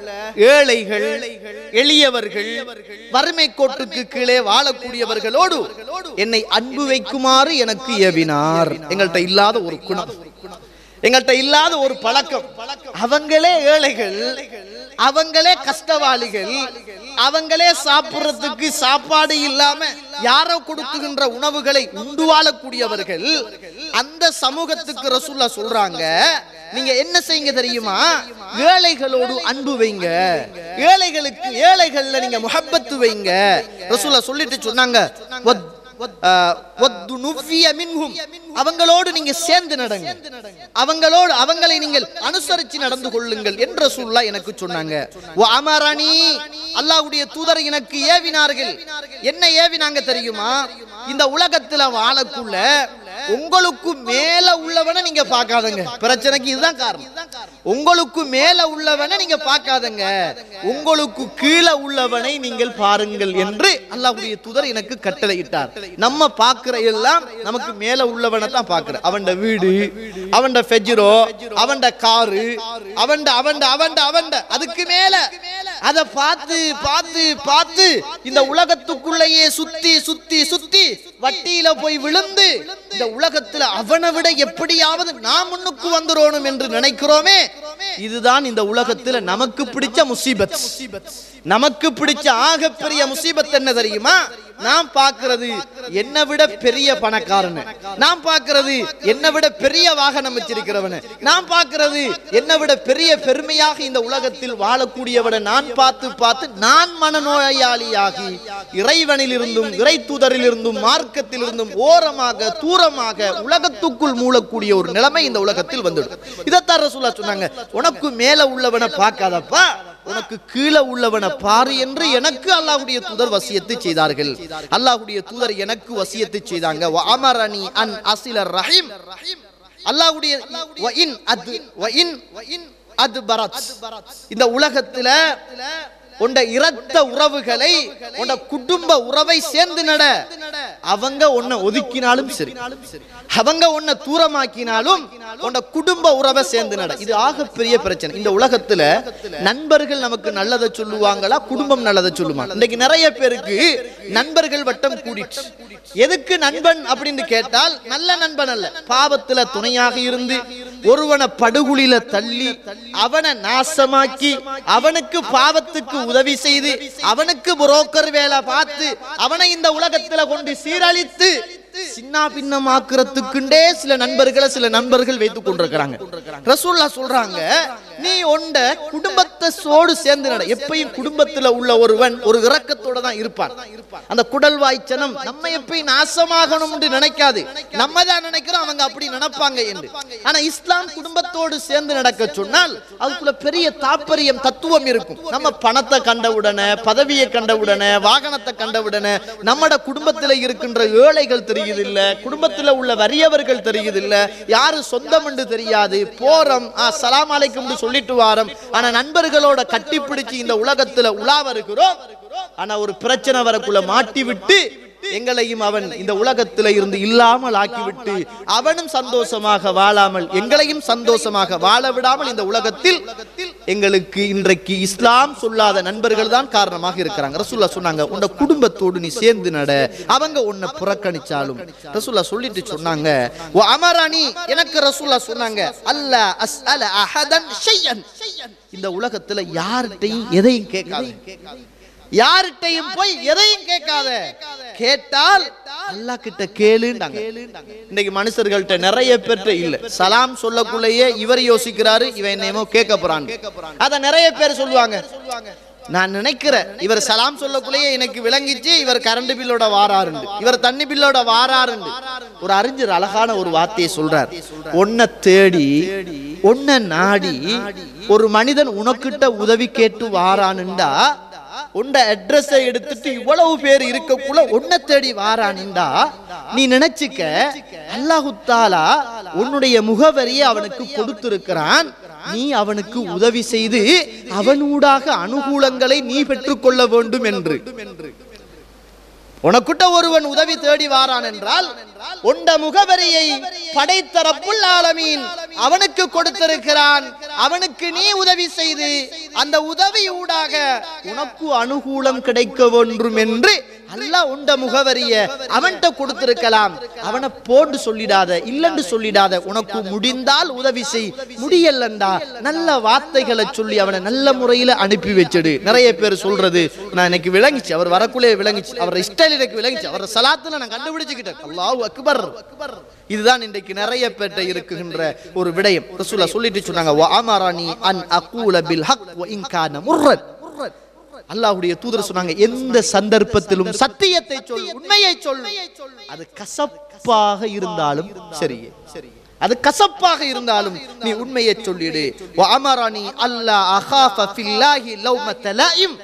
ஏழைகள் எளியவர்கள் வறுமை கோட்டுக்கு கீழே வாழக்கூடியவர்களோடு என்னை அன்பு வைக்குமாறு எனக்கு ஏவினார் எங்கள்கிட்ட இல்லாத ஒரு குணம் எங்கள்கிட்ட இல்லாத ஒரு பழக்கம் அவங்களே ஏழைகள் அவங்களே கஷ்டவாளிகள் அவங்களே சாப்பிடுறதுக்கு சாப்பாடு இல்லாம யாரோ கொடுக்குகின்ற உணவுகளை உண்டு வாழக்கூடியவர்கள் அந்த சமூகத்துக்கு ரசூல்லா சொல்றாங்க நீங்க என்ன செய்யுங்க தெரியுமா ஏழைகளோடு அன்பு வைங்க ஏழைகளுக்கு ஏழைகள்ல நீங்க முஹப்பத்து வைங்க ரசூல்லா சொல்லிட்டு சொன்னாங்க "வத்- ஆஹ், வத்து நுஃபிய மின்ஹும்." அவங்களோடு நீங்க சேர்ந்து நடங்க அவங்களோடு அவங்களை நீங்கள் அனுசரித்து நடந்து கொள்ளுங்கள் என்ற சூழ்லா எனக்கு சொன்னாங்க "வ அமரணி அல்லாஹ்வுடைய தூதர் எனக்கு ஏவினார்கள் என்ன ஏவினாங்க தெரியுமா இந்த உலகத்துல வாழக்குள்ள உங்களுக்கு மேல உள்ளவனை நீங்க பார்க்காதங்க பிரச்சனைக்கு இதுதான் காரணம் உங்களுக்கு மேல உள்ளவனை நீங்க பார்க்காதங்க உங்களுக்கு கீழே உள்ளவனை நீங்கள் பாருங்கள் என்று அல்லாஹ்வுடைய தூதர் எனக்கு கட்டளையிட்டார் நம்ம பார்க்கிற எல்லாம் நமக்கு மேல உள்ளவனை தான் பார்க்கிற அவன்ட வீடு அவன்ட ஃபெஜ்ரோ அவன்ட காரு அவன்ட அவன்ட அவன்ட அவன்ட அதுக்கு மேல அத பார்த்து பார்த்து பார்த்து இந்த உலகத்துக்குள்ளேயே சுத்தி சுத்தி சுத்தி வட்டியில போய் விழுந்து இந்த உலகத்துல அவனை விட எப்படியாவது நாம் முன்னுக்கு வந்துரோணும் என்று நினைக்கிறோமே இதுதான் இந்த உலகத்துல நமக்கு பிடிச்ச முசீபத் நமக்கு பிடிச்ச ஆகப்பெரிய முசீபத் என்ன தெரியுமா நாம் பார்க்கிறது என்னை விட பெரிய பணக்காரன் நாம் பார்க்கிறது என்னை விட பெரிய வாகனம் வச்சிருக்கிறவன் நாம் பார்க்கிறது என்னை விட பெரிய பெருமையாக இந்த உலகத்தில் வாழக்கூடியவனை நான் பார்த்து பார்த்து நான் மனநோயாளியாகி இறைவனில் இருந்தும் இறை தூதரில் இருந்தும் மார்க்கத்தில் இருந்தும் ஓரமாக தூரமாக உலகத்துக்குள் மூழக்கூடிய ஒரு நிலைமை இந்த உலகத்தில் வந்துடும் இதைத்தான் ரசூலா சொன்னாங்க உனக்கு மேல உள்ளவனை பார்க்காதப்பா உனக்கு கீழே உள்ளவனை பாரு என்று எனக்கு அல்லாஹ்வுடைய தூதர் வசியத்து செய்தார்கள் அல்லாஹ்வுடைய தூதர் எனக்கு வசியத்து செய்தாங்க வ அமரணி அன் அசில ரஹீம் அல்லாஹ்வுடைய வ இன் அது வ இன் அது பரத் இந்த உலகத்துல உண்ட இரத்த உறவுகளை உண்ட குடும்ப உறவை சேர்ந்து நட அவங்க உன்னை ஒதுக்கினாலும் சரி அவங்க உன்னை தூரமாக்கினாலும் உண்ட குடும்ப உறவை சேர்ந்து நட இது ஆகப்பெரிய பிரச்சனை இந்த உலகத்துல நண்பர்கள் நமக்கு நல்லதை சொல்லுவாங்களா குடும்பம் நல்லதை சொல்லுமா இன்னைக்கு நிறைய பேருக்கு நண்பர்கள் வட்டம் கூடிட்டு எதுக்கு நண்பன் அப்படின்னு கேட்டால் நல்ல நண்பன் அல்ல பாவத்துல துணையாக இருந்து ஒருவனை படுகுழியில தள்ளி அவனை நாசமாக்கி அவனுக்கு பாவத்துக்கு உதவி செய்து அவனுக்கு புரோக்கர் வேலை பார்த்து அவனை இந்த உலகத்துல கொண்டு சீரழித்து சின்ன பின்னமாக்குறதுக்குண்டே சில நண்பர்களை சில நண்பர்கள் வைத்துக் கொண்டிருக்கிறாங்க ரசூல்லா சொல்றாங்க நீ உண்ட குடும்பத்தை சோடு சேர்ந்து நட எப்பயும் குடும்பத்துல உள்ள ஒருவன் ஒரு இரக்கத்தோட தான் இருப்பான் அந்த குடல் வாய்ச்சனம் நம்ம எப்பயும் நாசமாகணும் என்று நினைக்காது நம்ம தான் நினைக்கிறோம் அவங்க அப்படி நினைப்பாங்க என்று ஆனா இஸ்லாம் குடும்பத்தோடு சேர்ந்து நடக்க சொன்னால் அதுக்குள்ள பெரிய தாற்பயம் தத்துவம் இருக்கும் நம்ம பணத்தை கண்டவுடனே பதவியை கண்டவுடனே வாகனத்தை கண்டவுடனே நம்மட குடும்பத்துல இருக்கின்ற ஏழைகள் தெரியுது இல்ல குடும்பத்துல உள்ள வறியவர்கள் தெரியுது இல்ல யாரு சொந்தம் என்று தெரியாது போறோம் ஆ, சலாம் அலைக்கும் சொல்லிட்டு வாரம் ஆனா நண்பர்களோட கட்டிப்பிடிச்சு இந்த உலகத்துல உலா வருகிறோம் ஆனா ஒரு பிரச்சனை வரக்குள்ள மாட்டி விட்டு எங்களையும் அவன் இந்த உலகத்துல இருந்து இல்லாமல் ஆக்கிவிட்டு அவனும் சந்தோஷமாக வாழாமல் எங்களையும் சந்தோஷமாக வாழ விடாமல் இந்த உலகத்தில் எங்களுக்கு இன்றைக்கு இஸ்லாம் சொல்லாத நண்பர்கள் தான் காரணமாக இருக்கிறாங்க ரசூல்லா சொன்னாங்க உன்னை குடும்பத்தோடு நீ சேர்ந்து நட அவங்க உன்னை புறக்கணிச்சாலும் ரசூல்லா சொல்லிட்டு சொன்னாங்க "வ அமரனி எனக்கு ரசூல்லா சொன்னாங்க அல்ல அஸ்அல அஹதன் ஷையன் இந்த உலகத்துல யார்கிட்டையும் எதையும் கேட்காத யார்கிட்டையும் போய் எதையும் கேட்காத கேட்டால் அல்லாஹ் கிட்ட கேளுண்டாங்க இன்னைக்கு மனுஷர்கள்ட்ட நிறைய பேர்ட்ட இல்ல சலாம் சொல்லக்குள்ளேயே இவர் யோசிக்கிறாரு இவன் என்னமோ கேட்க போறான் அத நிறைய பேர் சொல்லுவாங்க நான் நினைக்கிறேன் இவர் சலாம் சொல்லக்குள்ளேயே எனக்கு விளங்கிச்சு இவர் கரண்ட் பில்லோட வாராருண்டு இவர் தண்ணி பில்லோட வாராருண்டு ஒரு அறிஞர் அழகான ஒரு வார்த்தையை சொல்றார் உன்னை தேடி உன்னை நாடி ஒரு மனிதன் உனக்கிட்ட உதவி கேட்டு வாரானுண்டா உண்ட அட்ரஸை எடுத்துட்டு இவ்வளவு பேர் இருக்கக்குள்ள உன்னை தேடி வாரானுண்டா நீ நினைச்சுக்க அல்லாஹு தாலா உன்னுடைய முகவரியை அவனுக்கு கொடுத்திருக்கிறான் நீ அவனுக்கு உதவி செய்து அவனூடாக அனுகூலங்களை நீ பெற்றுக்கொள்ள வேண்டும் என்று உனக்குட்ட ஒருவன் உதவி தேடி வாரான் என்றால் உண்ட முகவரியை படைத்த ரப்புல் ஆலமீன் அவனுக்கு கொடுத்திருக்கிறான் அவனுக்கு நீ உதவி செய்து அந்த உதவி ஊடாக உனக்கு அனுகூலம் கிடைக்க வேண்டும் என்று அல்லாஹ் உண்ட முகவரிய அவன்கிட்ட கொடுத்திருக்கலாம் அவனை போன்று சொல்லிடாத இல்லன்னு சொல்லிடாத உனக்கு முடிந்தால் உதவி செய் முடியலண்டா நல்ல வார்த்தைகளை சொல்லி அவனை நல்ல முறையில அனுப்பி வச்சிடு நிறைய பேர் சொல்றது நான் எனக்கு விளங்கிச்சு அவர் வரக்குள்ளே விளங்கிச்சு அவர் இஷ்டம் எனக்கு விளங்கிச்சு அவர் சலாத்துல நான் கண்டுபிடிச்சுக்கிட்டேன் அல்லாஹ் அக்பர் இதுதான் இன்றைக்கு நிறைய பேர்ட்ட இருக்குகின்ற ஒரு விடயம் ரசூலா சொல்லிட்டு சொன்னாங்க "வ அமரனி அன் அகூல பில் ஹக் வ இன் கான முர்ரன் அல்லாஹ்வுடைய தூதர் சொன்னாங்க எந்த சந்தர்ப்பத்திலும் சத்தியத்தை சொல் உண்மையை சொல் அது கசப்பாக இருந்தாலும் சரி அது கசப்பாக இருந்தாலும் நீ உண்மையை சொல்லிடு வ அமரனி அல்லா அகாஃப ஃபில்லாஹி லௌமத லாயிம்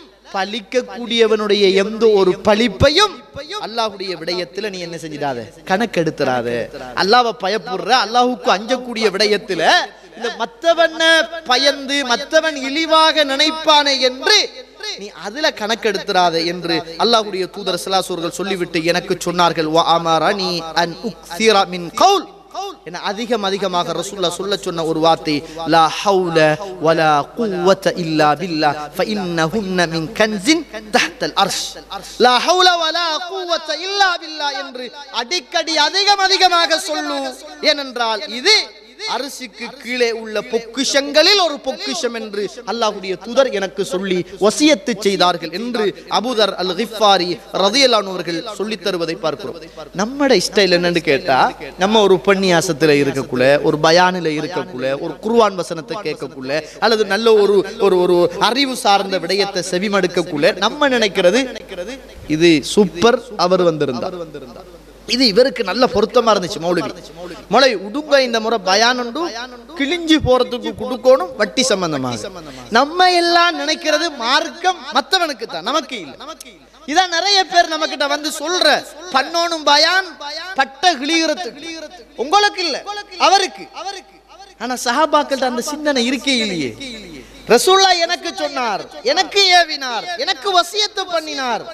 பழிக்கக்கூடியவனுடைய எந்த ஒரு பழிப்பையும் அல்லாஹ்வுடைய விடயத்துல நீ என்ன செஞ்சிடாத கணக்கெடுத்துறாத அல்லாஹ்வை பயப்படுற அல்லாஹ்வுக்கு அஞ்சக்கூடிய விடயத்துல இந்த மத்தவன பயந்து மத்தவன் இழிவாக நினைப்பானே என்று நீ அதுல கணக்கெடுத்துறாத என்று அல்லாஹ்வுடைய தூதர் ஸல்லல்லாஹு சொல்லிவிட்டு எனக்கு சொன்னார்கள் வ அமரனி அன் உக்ஸிர மின் கவுல் என அதிகம் அதிகமாக ரசூல்லா சொல்ல சொன்ன ஒரு வார்த்தை லா ஹவுல வலா குவத்த இல்லா பில்லா ஃபஇன்னஹுன்ன மின் கன்ஸின் தஹ்தல் அர்ஷ் லா ஹவுல வலா குவத்த இல்லா பில்லா என்று அடிக்கடி அதிகம் அதிகமாக சொல்லு ஏனென்றால் இது அரிசிக்கு கீழே உள்ள பொக்கிஷங்களில் ஒரு பொக்கிஷம் என்று அல்லாஹ்வுடைய தூதர் எனக்கு சொல்லி வசியத்து செய்தார்கள் என்று அபூதர் அல் கிஃபாரி ரதியலான் அவர்கள் சொல்லித் தருவதை பார்க்கிறோம் நம்மட ஸ்டைல் என்னன்னு கேட்டா நம்ம ஒரு உபன்யாசத்துல இருக்கக்குள்ள ஒரு பயானில இருக்கக்குள்ள ஒரு குர்ஆன் வசனத்தை கேட்கக்குள்ள அல்லது நல்ல ஒரு ஒரு ஒரு அறிவு சார்ந்த விடயத்தை செவிமடுக்கக்குள்ள நம்ம நினைக்கிறது இது சூப்பர் அவர் வந்திருந்தார் இது இவருக்கு நல்ல பொருத்தமா இருந்துச்சு மௌலவி மொளை உடுங்க இந்த முறை பயானுண்டு கிழிஞ்சு போறதுக்கு கொடுக்கணும் வட்டி சம்பந்தமாக நம்ம எல்லாம் நினைக்கிறது மார்க்கம் மத்தவனுக்கு தான் நமக்கு இல்ல இதான் நிறைய பேர் நம்ம கிட்ட வந்து சொல்ற பண்ணோனும் பயான் பட்ட கிளிகிறதுக்கு உங்களுக்கு இல்ல அவருக்கு ஆனா சஹாபாக்கள்ட்ட அந்த சிந்தனை இருக்கே இல்லையே ரசூல்லா எனக்கு சொன்னார் எனக்கு ஏவினார் எனக்கு வசியத்து பண்ணினார்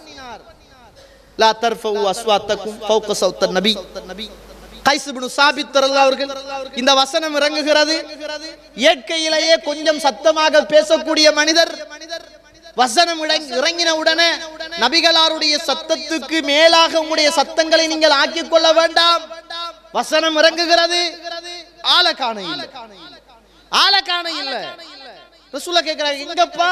லா தர்ஃபவு அஸ்வாத்தக்கும் ஃபௌக சௌத்த நபி கைஸ் இப்னு சாபித் ரலியல்லாஹு அவர்கள் இந்த வசனம் இறங்குகிறது இயற்கையிலேயே கொஞ்சம் சத்தமாக பேசக்கூடிய மனிதர் வசனம் இறங்- இறங்கின உடனே நபிகளாருடைய சத்தத்துக்கு மேலாக உங்களுடைய சத்தங்களை நீங்கள் ஆக்கிக் கொள்ள வேண்டாம் வசனம் இறங்குகிறது ஆள காண இல்ல ஆள காண இல்ல ரசூலா கேக்குறாங்க எங்கப்பா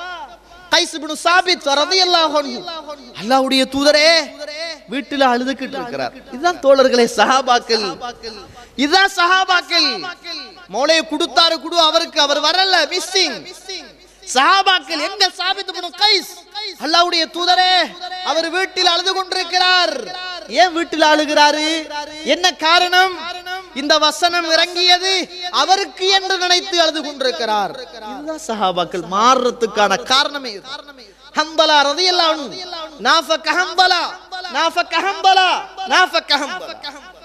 கைஸ் இப்னு சாபித் ரலியல்லாஹு அன்ஹு அல்லாஹ்வுடைய தூதரே வீட்டுல அழுதுகிட்டு இருக்கிறார் இதுதான் தோழர்களே சஹாபாக்கள் இதுதான் சஹாபாக்கள் மோளைய கொடுத்தாரு குடு அவருக்கு அவர் வரல மிஸ்ஸிங் சஹாபாக்கள் எங்க சாபித் இப்னு கைஸ் அல்லாஹ்வுடைய தூதரே அவர் வீட்டில் அழுது கொண்டிருக்கிறார் ஏன் வீட்டில் அழுகிறாரு என்ன காரணம் இந்த வசனம் இறங்கியது அவருக்கு என்று நினைத்து அழுது கொண்டிருக்கிறார் இதுதான் சஹாபாக்கள் மாறுறதுக்கான காரணமே இது. ஹம்பலா ரதியல்லாஹு அன்ஹு நாஃபக ஹம்பலா நாஃபக ஹம்பலா நாஃபக ஹம்பலா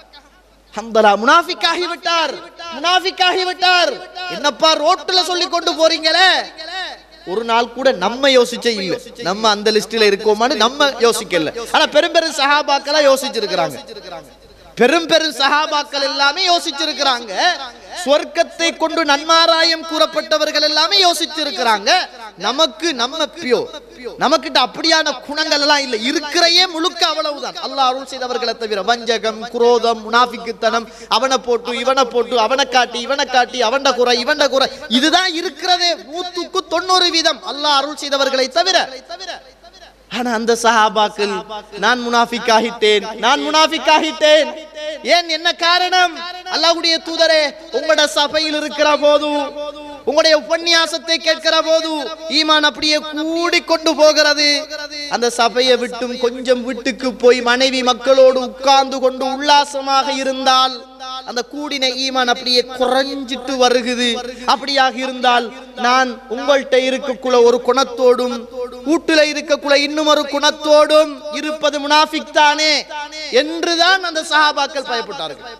ஹம்பலா முனாஃபிக்காகி விட்டார் முனாஃபிக்காகி விட்டார் என்னப்பா ரோட்டுல சொல்லி கொண்டு போறீங்களே ஒரு நாள் கூட நம்ம யோசிச்சே இல்ல நம்ம அந்த லிஸ்ட்ல இருக்கோமான்னு நம்ம யோசிக்கல ஆனா பெரும் பெரும் சஹாபாக்களா யோசிச்சிருக்கிறாங்க பெரும் பெரும் சஹாபாக்கள் எல்லாமே யோசிச்சிருக்கிறாங்க சொர்க்கத்தை கொண்டு நன்மாராயம் கூறப்பட்டவர்கள் எல்லாமே யோசிச்சிருக்கிறாங்க நமக்கு நம்ம பியோ நமக்கிட்ட அப்படியான குணங்கள் எல்லாம் இல்ல இருக்கிறையே முழுக்க அவ்வளவுதான் அல்லாஹ் அருள் செய்தவர்களை தவிர வஞ்சகம் குரோதம் முனாஃபிக்குத்தனம் அவனை போட்டு இவனை போட்டு அவனை காட்டி இவனை காட்டி அவன்ட குறை இவன்ட குறை இதுதான் இருக்கிறதே நூத்துக்கு தொண்ணூறு வீதம் அல்லாஹ் அருள் செய்தவர்களை தவிர ஆனா அந்த சஹாபாக்கள் நான் முனாஃபிக் ஆகிட்டேன் நான் முனாஃபிக் ஆகிட்டேன் ஏன் என்ன காரணம் அல்லாஹ்வுடைய தூதரே உங்களோட சபையில் இருக்கிற போது உங்களுடைய உபன்யாசத்தை கேட்கிற போது ஈமான் அப்படியே கூடி கொண்டு போகிறது அந்த சபையை விட்டும் கொஞ்சம் வீட்டுக்கு போய் மனைவி மக்களோடு உட்கார்ந்து கொண்டு உல்லாசமாக இருந்தால் அந்த கூடின ஈமான் அப்படியே குறைஞ்சிட்டு வருகுது அப்படியாக இருந்தால் நான் உங்கள்கிட்ட இருக்கக்குள்ள ஒரு குணத்தோடும் வீட்டுல இருக்கக்குள்ள இன்னும் ஒரு குணத்தோடும் இருப்பது முனாஃபிக் தானே என்றுதான் அந்த சஹாபாக்கள் பயப்பட்டார்கள்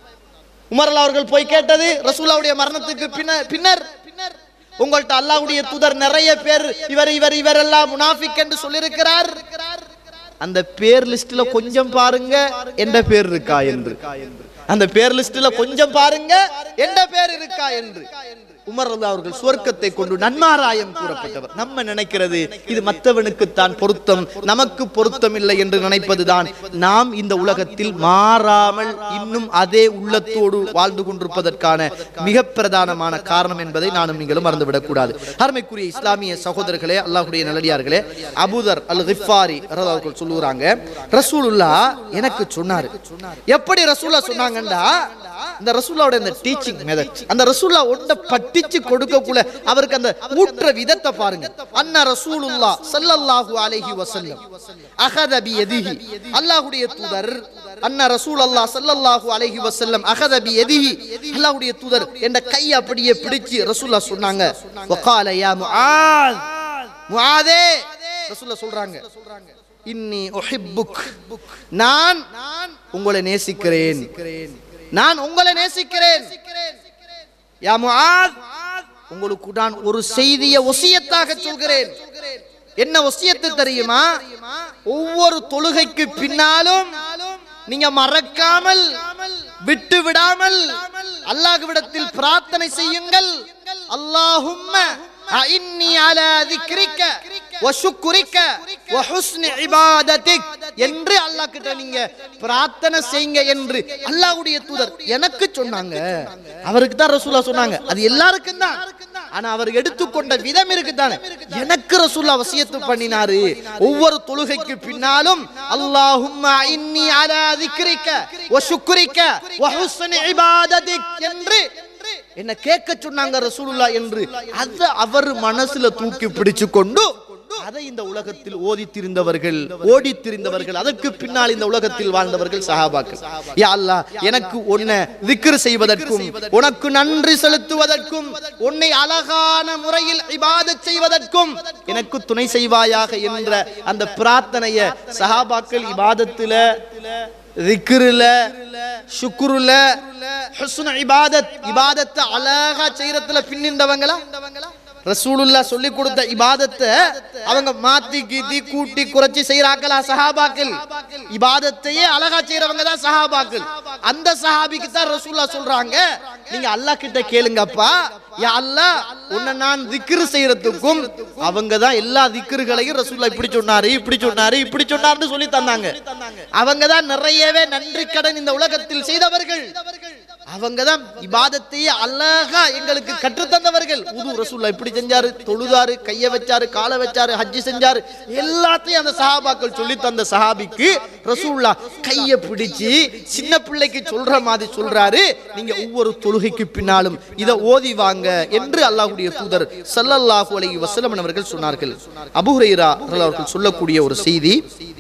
உமர்ல அவர்கள் போய் கேட்டது ரசூலாவுடைய மரணத்துக்கு பின்னர் பின்னர் உங்கள்ட்ட அல்லாஹ்வுடைய தூதர் நிறைய பேர் இவர் இவர் இவரெல்லாம் முனாஃபிக் என்று சொல்லியிருக்கிறார் அந்த பேர் லிஸ்ட்ல கொஞ்சம் பாருங்க எந்த பேர் இருக்கா என்று அந்த பேர் லிஸ்ட்ல கொஞ்சம் பாருங்க எந்த பேர் இருக்கா என்று உமர் ரலியல்லாஹு அவர்கள் சுவர்க்கத்தை கொண்டு நன்மாராயம் கூறப்பட்டவர் நம்ம நினைக்கிறது இது மற்றவனுக்கு தான் பொருத்தம் நமக்கு பொருத்தம் இல்லை என்று நினைப்பதுதான் நாம் இந்த உலகத்தில் மாறாமல் இன்னும் அதே உள்ளத்தோடு வாழ்ந்து கொண்டிருப்பதற்கான மிக பிரதானமான காரணம் என்பதை நானும் நீங்களும் மறந்துவிடக் கூடாது அருமைக்குரிய இஸ்லாமிய சகோதரர்களே அல்லாஹ்வுடைய நல்லடியார்களே அபூதர் அல் கிஃபாரி அவர்கள் சொல்லுறாங்க ரசூலுல்லா எனக்கு சொன்னாரு எப்படி ரசூலா சொன்னாங்கண்டா இந்த ரசூலாவோட இந்த டீச்சிங் மெத்தட் அந்த ரசூலா ஒன்றை பட்டிச்சு கொடுக்கக்குள்ள அவருக்கு அந்த ஊற்ற விதத்தை பாருங்க அன்ன ரசூலுல்லா ஸல்லல்லாஹு அலைஹி வஸல்லம் அகத பி யதிஹி அல்லாஹ்வுடைய தூதர் அன்ன ரசூல் அல்லாஹ் ஸல்லல்லாஹு அலைஹி வஸல்லம் அகத பி யதிஹி அல்லாஹ்வுடைய தூதர் என்ற கை அப்படியே பிடிச்சு ரசூலா சொன்னாங்க வகால யா முஆத் முஆதே ரசூலா சொல்றாங்க இன்னி உஹிப்புக் நான் உங்களை நேசிக்கிறேன் நான் உங்களை நேசிக்கிறேன் யா முஆத் உங்களுக்கு நான் ஒரு செய்தியை ஒசியத்தாக சொல்கிறேன் என்ன ஒசியத்து தெரியுமா ஒவ்வொரு தொழுகைக்கு பின்னாலும் நீங்க மறக்காமல் விட்டு விடாமல் அல்லாஹ்விடத்தில் பிரார்த்தனை செய்யுங்கள் அல்லாஹும்ம அஇன்னி அலா திக்ரிக்க வஷுக்ரிக்க வஹுஸ்னி இபாதத்திக் என்று அல்லாஹ் கிட்ட நீங்க பிரார்த்தனை செய்யுங்க என்று அல்லாஹ்வுடைய தூதர் எனக்கு சொன்னாங்க அவருக்கு தான் ரசூலா சொன்னாங்க அது எல்லாருக்கும் தான் ஆனா அவர் எடுத்துக்கொண்ட விதம் இருக்குதானே எனக்கு ரசூல்லா வசியத்து பண்ணினாரு ஒவ்வொரு தொழுகைக்கு பின்னாலும் அல்லாஹும்ம இன்னி அலா திக்ரிக்க வ ஷுக்ரிக்க வ ஹுஸ்னி இபாதத்திக் என்று என்ன கேட்க சொன்னாங்க ரசூலுல்லா என்று அத அவர் மனசுல தூக்கி பிடிச்சு கொண்டு அதை இந்த உலகத்தில் ஓதி திரிந்தவர்கள் ஓடி திரிந்தவர்கள் அதற்கு பின்னால் இந்த உலகத்தில் வாழ்ந்தவர்கள் சஹாபாக்கள் யா அல்லாஹ் எனக்கு உன்னை திக்ர் செய்வதற்கும் உனக்கு நன்றி செலுத்துவதற்கும் உன்னை அழகான முறையில் இபாதத் செய்வதற்கும் எனக்கு துணை செய்வாயாக என்ற அந்த பிரார்த்தனைய சஹாபாக்கள் இபாதத்துல திக்ருல சுக்குருல ஹுஸ்னு இபாதத் இபாதத்தை அழகா செய்யறதுல பின்னின்றவங்களா ரசூலுல்லா சொல்லி கொடுத்த இபாதத்தை அவங்க மாத்தி கீத்தி கூட்டி குறைச்சி செய்யறாங்களா சஹாபாக்கள் இபாதத்தையே அழகா செய்யறவங்க தான் சஹாபாக்கள் அந்த சஹாபிக்கு தான் ரசூல்லா சொல்றாங்க நீங்க அல்லாஹ் கிட்ட கேளுங்கப்பா யா அல்லாஹ் உன்னை நான் திக்ரு செய்யறதுக்கும் அவங்க தான் எல்லா திக்ருகளையும் ரசூல்லா இப்படி சொன்னாரு இப்படி சொன்னாரு இப்படி சொன்னாருன்னு சொல்லி தந்தாங்க அவங்க தான் நிறையவே நன்றி கடன் இந்த உலகத்தில் செய்தவர்கள் அவங்க தான் இபாதத்தையே அழகா எங்களுக்கு கற்றுத் தந்தவர்கள் உது ரசூல்லா இப்படி செஞ்சாரு தொழுதாரு கைய வச்சாரு காலை வச்சாரு ஹஜ்ஜி செஞ்சாரு எல்லாத்தையும் அந்த சஹாபாக்கள் சொல்லி தந்த சஹாபிக்கு ரசூல்லா கைய பிடிச்சு சின்ன பிள்ளைக்கு சொல்ற மாதிரி சொல்றாரு நீங்க ஒவ்வொரு தொழுகைக்கு பின்னாலும் இதை ஓதி வாங்க என்று அல்லாஹ்வுடைய தூதர் ஸல்லல்லாஹு அலைஹி வஸல்லம் அவர்கள் சொன்னார்கள் அபூ ஹுரைரா ரலியல்லாஹு அவர்கள் சொல்லக்கூடிய ஒரு செய்தி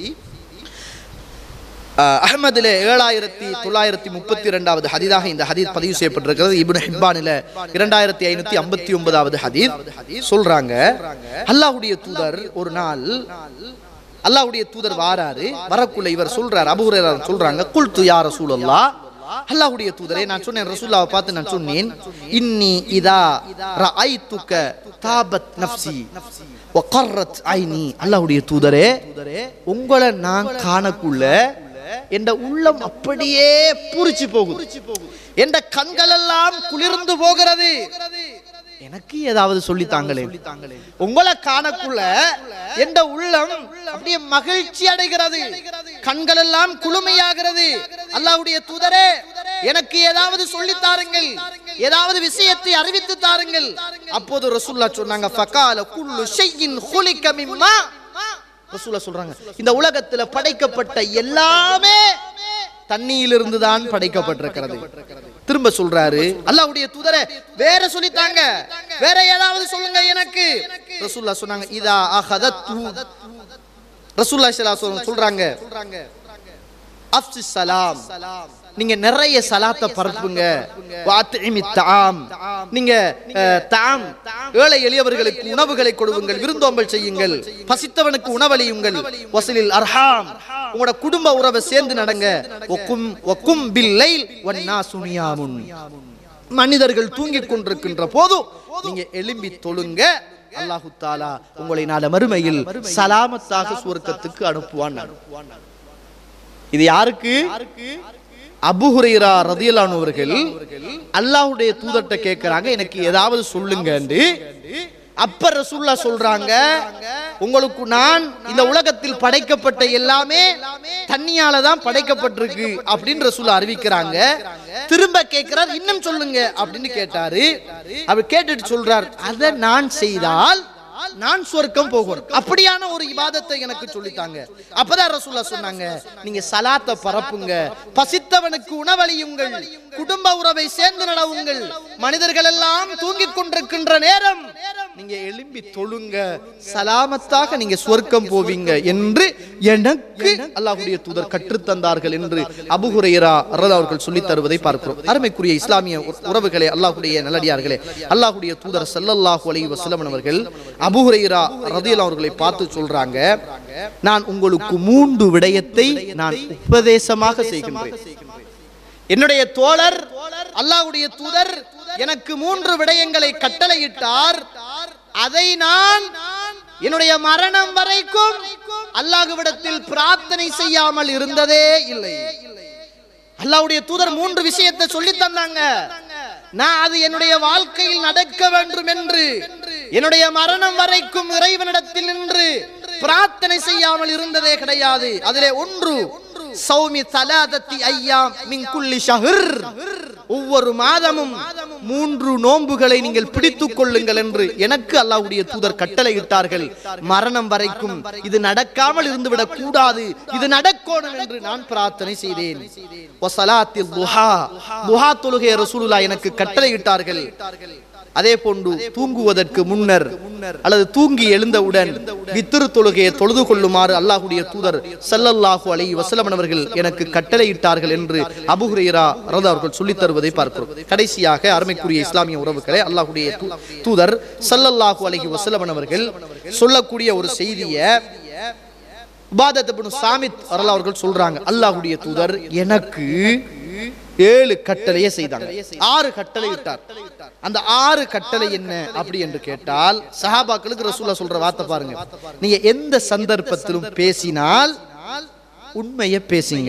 அஹ், அஹ்மதுல ஏழாயிரத்தி தொள்ளாயிரத்தி முப்பத்தி இரண்டாவது ஹதீதாக இந்த ஹதீத் பதிவு செய்யப்பட்டிருக்கிறது இப்னு ஹிப்பானில இரண்டாயிரத்தி ஐநூத்தி ஐம்பத்தி ஒன்பதாவது ஹதீத் சொல்றாங்க அல்லாஹ்வுடைய தூதர் ஒரு நாள் அல்லாஹ்வுடைய தூதர் வாராரு வரக்குள்ள இவர் சொல்றார் அபூ ஹுரைரா சொல்றாங்க குல்து யா ரசூலல்லாஹ் அல்லாஹ்வுடைய தூதரே நான் சொன்னேன் ரசூலுல்லாஹ்வை பார்த்து நான் சொன்னேன் இன்னி இதா ரஅய்துக தாபத் நஃப்சி வகர்ரத் ஐனி அல்லாஹ்வுடைய தூதரே உங்களை நான் காணக்குள்ள என்ற உள்ளம் அப்படியே பூரிச்சு போகுது என்ற கண்கள் எல்லாம் குளிர்ந்து போகிறது எனக்கு ஏதாவது சொல்லி தாங்களே உங்களை காணக்குள்ள என்ற உள்ளம் அப்படியே மகிழ்ச்சி அடைகிறது கண்கள் எல்லாம் குளுமையாகிறது அல்லாஹ்வுடைய தூதரே எனக்கு ஏதாவது சொல்லி தாருங்கள் ஏதாவது விஷயத்தை அறிவித்து தாருங்கள் அப்போது ரசூல்லா சொன்னாங்க ஃபகால குல்லு ஷையின் ஹுலிக மிம்மா ரசூலா சொல்றாங்க இந்த உலகத்துல படைக்கப்பட்ட எல்லாமே தண்ணியிலிருந்து தான் படைக்கப்பட்டிருக்கிறது திரும்ப சொல்றாரு அல்லாஹ்வுடைய தூதரே வேற சொல்லித்தாங்க வேற ஏதாவது சொல்லுங்க எனக்கு ரசூல்லா சொன்னாங்க இதா அஹதத்து ரசூல்லா ஸல்லல்லாஹு அலைஹி வஸல்லம் சொல்றாங்க அஃப்ஸி சலாம் நீங்க நிறைய சலாத்தை பரப்புங்க வாத்இமி தஆம் நீங்க அஹ், தஆம் ஏழை எளியவர்களுக்கு உணவுகளை கொடுங்கள் விருந்தோம்பல் செய்யுங்கள் பசித்தவனுக்கு உணவளியுங்கள் வசலில் அர்ஹாம் உங்களோட குடும்ப உறவை சேர்ந்து நடங்க ஒக்கும் ஒக்கும் பில்லைல் வன்னாசு நியாமுன் மனிதர்கள் தூங்கிக் கொண்டிருக்கின்ற போதும் நீங்க எழும்பி தொழுங்க அல்லாஹு தாலா உங்களை நாள மறுமையில் சலாமத்தாக சுவர்க்கத்துக்கு அனுப்புவான் இது யாருக்கு அபு ஹுரைரா ரதியலானு அவர்கள் அல்லாஹ்வுடைய தூதர்ட்ட கேட்கறாங்க எனக்கு ஏதாவது சொல்லுங்கன்னு அப்ப ரசூல்லா சொல்றாங்க உங்களுக்கு நான் இந்த உலகத்தில் படைக்கப்பட்ட எல்லாமே தண்ணியால தான் படைக்கப்பட்டிருக்கு அப்படின்னு ரசூல்லா அறிவிக்கிறாங்க திரும்ப கேட்கிறார் இன்னும் சொல்லுங்க அப்படின்னு கேட்டாரு அவர் கேட்டுட்டு சொல்றார் அதை நான் செய்தால் நான் சொர்க்கம் போகணும் அப்படியான ஒரு இபாதத்தை எனக்கு சொல்லித்தாங்க அப்பதான் ரசூல்லா சொன்னாங்க நீங்க சலாத்தை பரப்புங்க பசித்தவனுக்கு உணவளியுங்கள் குடும்ப உறவை சேர்ந்து நடவுங்கள் மனிதர்கள் எல்லாம் தூங்கிக் கொண்டிருக்கின்ற நேரம் நீங்க எழும்பி தொழுங்க சலாமத்தாக நீங்க சொர்க்கம் போவீங்க என்று எனக்கு அல்லாஹ்வுடைய தூதர் கற்றுத்தந்தார்கள் என்று அபு ஹுரைரா ரலியல்லாஹு அவர்கள் சொல்லித் தருவதை பார்க்கிறோம் அருமைக்குரிய இஸ்லாமிய உ- உறவுகளே அல்லாஹ்வுடைய நல்லடியார்களே அல்லாஹ்வுடைய தூதர் ஸல்லல்லாஹு அலைஹி வஸல்லம் அவர்கள் அபு ஹுரைரா ரலியல்லாஹு அவர்களை பார்த்து சொல்றாங்க நான் உங்களுக்கு மூன்று விடயத்தை நான் உபதேசமாக செய்கின்றேன் என்னுடைய தோழர் அல்லாஹ்வுடைய தூதர் எனக்கு மூன்று விடயங்களை கட்டளையிட்டார் அதை நான் என்னுடைய மரணம் வரைக்கும் அல்லாஹ்விடத்தில் பிரார்த்தனை செய்யாமல் இருந்ததே இல்லை அல்லாஹ்வுடைய தூதர் மூன்று விஷயத்தை சொல்லி தந்தாங்க நான் அது என்னுடைய வாழ்க்கையில் நடக்க வேண்டும் என்று என்னுடைய மரணம் வரைக்கும் இறைவனிடத்தில் நின்று பிரார்த்தனை செய்யாமல் இருந்ததே கிடையாது அதிலே ஒன்று சௌமி தலாதத்தி ஐயாம் மின் குல்லி ஷஹர் ஒவ்வொரு மாதமும் மூன்று நோன்புகளை நீங்கள் பிடித்துக் கொள்ளுங்கள் என்று எனக்கு அல்லாஹ்வுடைய தூதர் கட்டளையிட்டார்கள் மரணம் வரைக்கும் இது நடக்காமல் இருந்துவிடக் கூடாது இது நடக்கணும் என்று நான் பிரார்த்தனை செய்தேன் வசலாத்தில் துஹா துஹா தொழுகை ரசூலுல்லாஹ் எனக்கு கட்டளையிட்டார்கள் அதே போன்று தூங்குவதற்கு முன்னர் அல்லது தூங்கி எழுந்தவுடன் வித்திரு தொழுகையை தொழுது கொள்ளுமாறு அல்லாஹ்வுடைய தூதர் ஸல்லல்லாஹு அலைஹி வஸல்லம் அவர்கள் எனக்கு கட்டளையிட்டார்கள் என்று அபூ ஹுரைரா ரலியல்லாஹு அவர்கள் சொல்லித் தருவதை பார்க்கிறோம் கடைசியாக அருமைக்குரிய இஸ்லாமிய உறவுகளே அல்லாஹ்வுடைய தூ- தூதர் ஸல்லல்லாஹு அலைஹி வஸல்லம் அவர்கள் சொல்லக்கூடிய ஒரு செய்தியை உபாதத் இப்னு சாமித் ரலியல்லாஹு அவர்கள் சொல்றாங்க அல்லாஹ்வுடைய தூதர் எனக்கு ஏழு கட்டளையை செய்தாங்க ஆறு கட்டளை இட்டார் அந்த ஆறு கட்டளை என்ன அப்படி என்று கேட்டால் சஹாபாக்களுக்கு ரசூலா சொல்ற வார்த்தை பாருங்க நீங்க எந்த சந்தர்ப்பத்திலும் பேசினால் உண்மையை பேசுங்க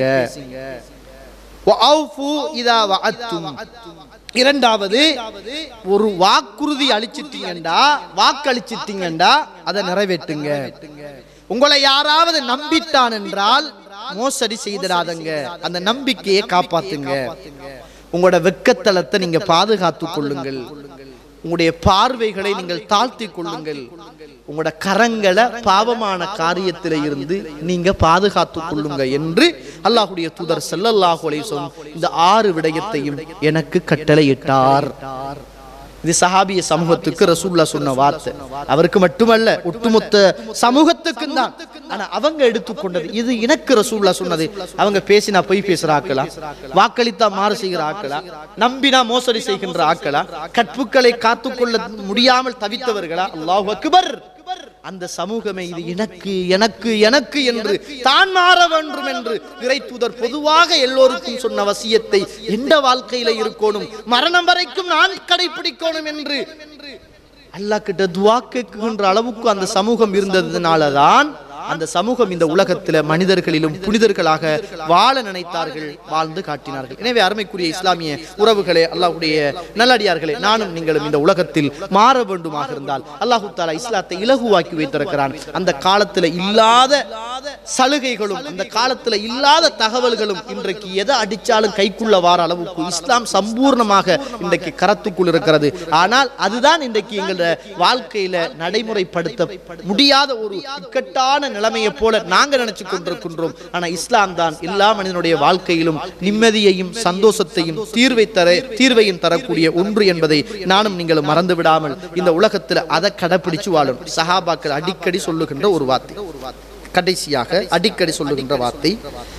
வஅஃபு இதா வஅத்தும். இரண்டாவது ஒரு வாக்குறுதி அளிச்சிட்டீங்கண்டா வாக்களிச்சிட்டீங்கண்டா அதை நிறைவேற்றுங்க உங்களை யாராவது நம்பிட்டான் என்றால் மோசடி செய்திடாதங்க அந்த நம்பிக்கையை காப்பாத்துங்க உங்களோட வெக்கத்தலத்தை நீங்க பாதுகாத்துக் கொள்ளுங்கள் உங்களுடைய பார்வைகளை நீங்கள் தாழ்த்தி கொள்ளுங்கள் உங்களோட கரங்களை பாவமான காரியத்தில இருந்து நீங்க பாதுகாத்துக் கொள்ளுங்க என்று அல்லாஹ்வுடைய தூதர் ஸல்லல்லாஹு அலைஹி வஸல்லம் இந்த ஆறு விடயத்தையும் எனக்கு கட்டளையிட்டார் இது சஹாபிய சமூகத்துக்கு ரசூல்லா சொன்ன வார்த்தை அவருக்கு மட்டுமல்ல ஒட்டுமொத்த சமூகத்துக்கும் தான் ஆனா அவங்க எடுத்துக்கொண்டது இது எனக்கு ரசூல்லா சொன்னது அவங்க பேசினா பொய் பேசுற ஆக்களா வாக்களித்தா மாறு செய்கிற ஆக்களா நம்பினா மோசடி செய்கின்ற ஆக்களா கற்புக்களை காத்துக்கொள்ள முடியாமல் தவித்தவர்களா அல்லாஹ் அக்பர் அந்த சமூகமே இது எனக்கு எனக்கு எனக்கு என்று தான் மாற வேண்டும் என்று இறை தூதர் பொதுவாக எல்லோருக்கும் சொன்ன வசியத்தை எந்த வாழ்க்கையில இருக்கணும் மரணம் வரைக்கும் நான் கடைபிடிக்கணும் என்று அல்லாஹ் கிட்ட துவா கேட்கின்ற அளவுக்கு அந்த சமூகம் இருந்ததுனாலதான் அந்த சமூகம் இந்த உலகத்துல மனிதர்களிலும் புனிதர்களாக வாழ நினைத்தார்கள் வாழ்ந்து காட்டினார்கள் எனவே அருமைக்குரிய இஸ்லாமிய உறவுகளே அல்லாஹ்வுடைய நல்லடியார்களே நானும் நீங்களும் இந்த உலகத்தில் மாற வேண்டுமாக இருந்தால் அல்லாஹு தாலா இஸ்லாத்தை இலகுவாக்கி வைத்திருக்கிறான் அந்த காலத்துல இல்லாத சலுகைகளும் அந்த காலத்துல இல்லாத தகவல்களும் இன்றைக்கு எதை அடிச்சாலும் கைக்குள்ள வார அளவுக்கு இஸ்லாம் சம்பூர்ணமாக இன்றைக்கு கரத்துக்குள் இருக்கிறது ஆனால் அதுதான் இன்றைக்கு எங்களோட வாழ்க்கையில நடைமுறைப்படுத்த முடியாத ஒரு இக்கட்டான நிலைமையை போல நாங்க நினைச்சு கொண்டிருக்கின்றோம் ஆனா இஸ்லாம் தான் எல்லா மனிதனுடைய வாழ்க்கையிலும் நிம்மதியையும் சந்தோஷத்தையும் தீர்வை தர தீர்வையும் தரக்கூடிய ஒன்று என்பதை நானும் நீங்களும் மறந்து விடாமல் இந்த உலகத்துல அதை கடைப்பிடிச்சு வாழும் சஹாபாக்கள் அடிக்கடி சொல்லுகின்ற ஒரு வார்த்தை கடைசியாக அடிக்கடி சொல்லுகின்ற வார்த்தை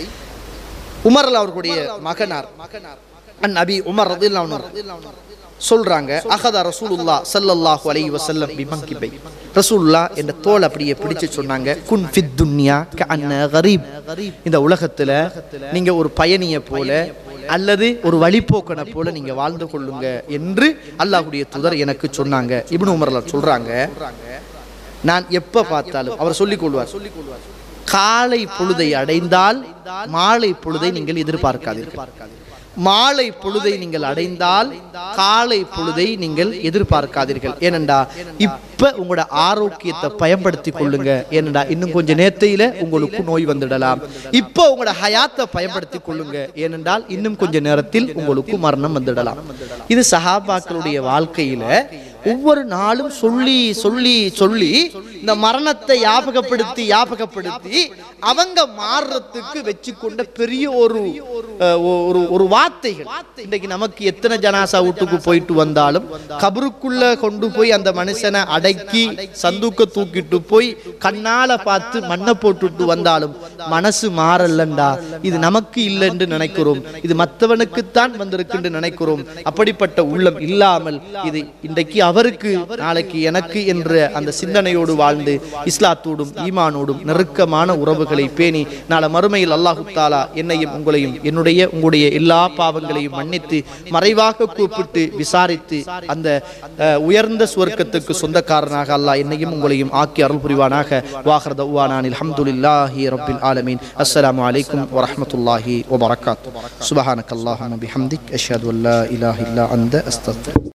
உமர் அவர்களுடைய மகனார் அன் அபி உமர் ரதியல்லாஹு அன்ஹு சொல்றாங்க அகதா ரசூலுல்லா ஸல்லல்லாஹு அலைஹி வஸல்லம் பிமங்கிபை ரசூலுல்லா என்ற தோல் அப்படியே பிடிச்சு சொன்னாங்க குன் ஃபித் துன்யா கஅன்ன கரீப் இந்த உலகத்துல நீங்க ஒரு பயணிய போல அல்லது ஒரு வழிப்போக்கனை போல நீங்க வாழ்ந்து கொள்ளுங்க என்று அல்லாஹ்வுடைய தூதர் எனக்கு சொன்னாங்க இப்னு உமர் சொல்றாங்க நான் எப்ப பார்த்தாலும் அவர் சொல்லிக் கொள்வார் காலை பொழுதை அடைந்தால் மாலை பொழுதை நீங்கள் எதிர்பார்க்காதீர்கள் மாலை பொழுதை நீங்கள் அடைந்தால் காலை பொழுதை நீங்கள் எதிர்பார்க்காதீர்கள் ஏனென்றா இப்ப உங்களோட ஆரோக்கியத்தை பயன்படுத்தி கொள்ளுங்க ஏனென்றா இன்னும் கொஞ்ச நேரத்தையில உங்களுக்கு நோய் வந்துடலாம் இப்போ உங்களோட ஹயாத்தை பயன்படுத்தி கொள்ளுங்க ஏனென்றால் இன்னும் கொஞ்ச நேரத்தில் உங்களுக்கு மரணம் வந்துடலாம் இது சஹாபாக்களுடைய வாழ்க்கையில ஒவ்வொரு நாளும் சொல்லி சொல்லி சொல்லி இந்த மரணத்தை ஞாபகப்படுத்தி ஞாபகப்படுத்தி அவங்க மாறுறதுக்கு வச்சு கொண்ட பெரிய ஒரு அஹ், ஒரு ஒரு வார்த்தைகள் இன்னைக்கு நமக்கு எத்தனை ஜனாசா வீட்டுக்கு போயிட்டு வந்தாலும் கபருக்குள்ள கொண்டு போய் அந்த மனுஷனை அடக்கி சந்தூக்க தூக்கிட்டு போய் கண்ணால பார்த்து மண்ணை போட்டுட்டு வந்தாலும் மனசு மாறலண்டா இது நமக்கு இல்லை என்று நினைக்கிறோம் இது மற்றவனுக்குத்தான் வந்திருக்குன்னு நினைக்கிறோம் அப்படிப்பட்ட உள்ளம் இல்லாமல் இது இன்றைக்கு அவருக்கு நாளைக்கு எனக்கு என்ற அந்த சிந்தனையோடு வாழ்ந்து இஸ்லாத்தோடும் ஈமானோடும் நெருக்கமான உறவுகளை பேணி நாளை மறுமையில் அல்லாஹு தாலா என்னையும் உங்களையும் என்னுடைய உங்களுடைய எல்லா பாவங்களையும் மன்னித்து மறைவாக கூப்பிட்டு விசாரித்து அந்த அஹ், உயர்ந்த சுவர்க்கத்துக்கு சொந்தக்காரனாக அல்லாஹ் என்னையும் உங்களையும் ஆக்கி அருள் புரிவானாக வாஹர் தவ்வானான் அல்ஹம்துலில்லாஹி ரப்பில் ஆலமீன் அஸ்ஸலாமு அலைக்கும் வரஹ்மத்துல்லாஹி வபரகாத்துஹு சுப்ஹானக்கல்லாஹும்ம பிஹம்திக் அஷ்ஹது அல்லா இலாஹ இல்லா அன்த அஸ்தக்ஃபிருக்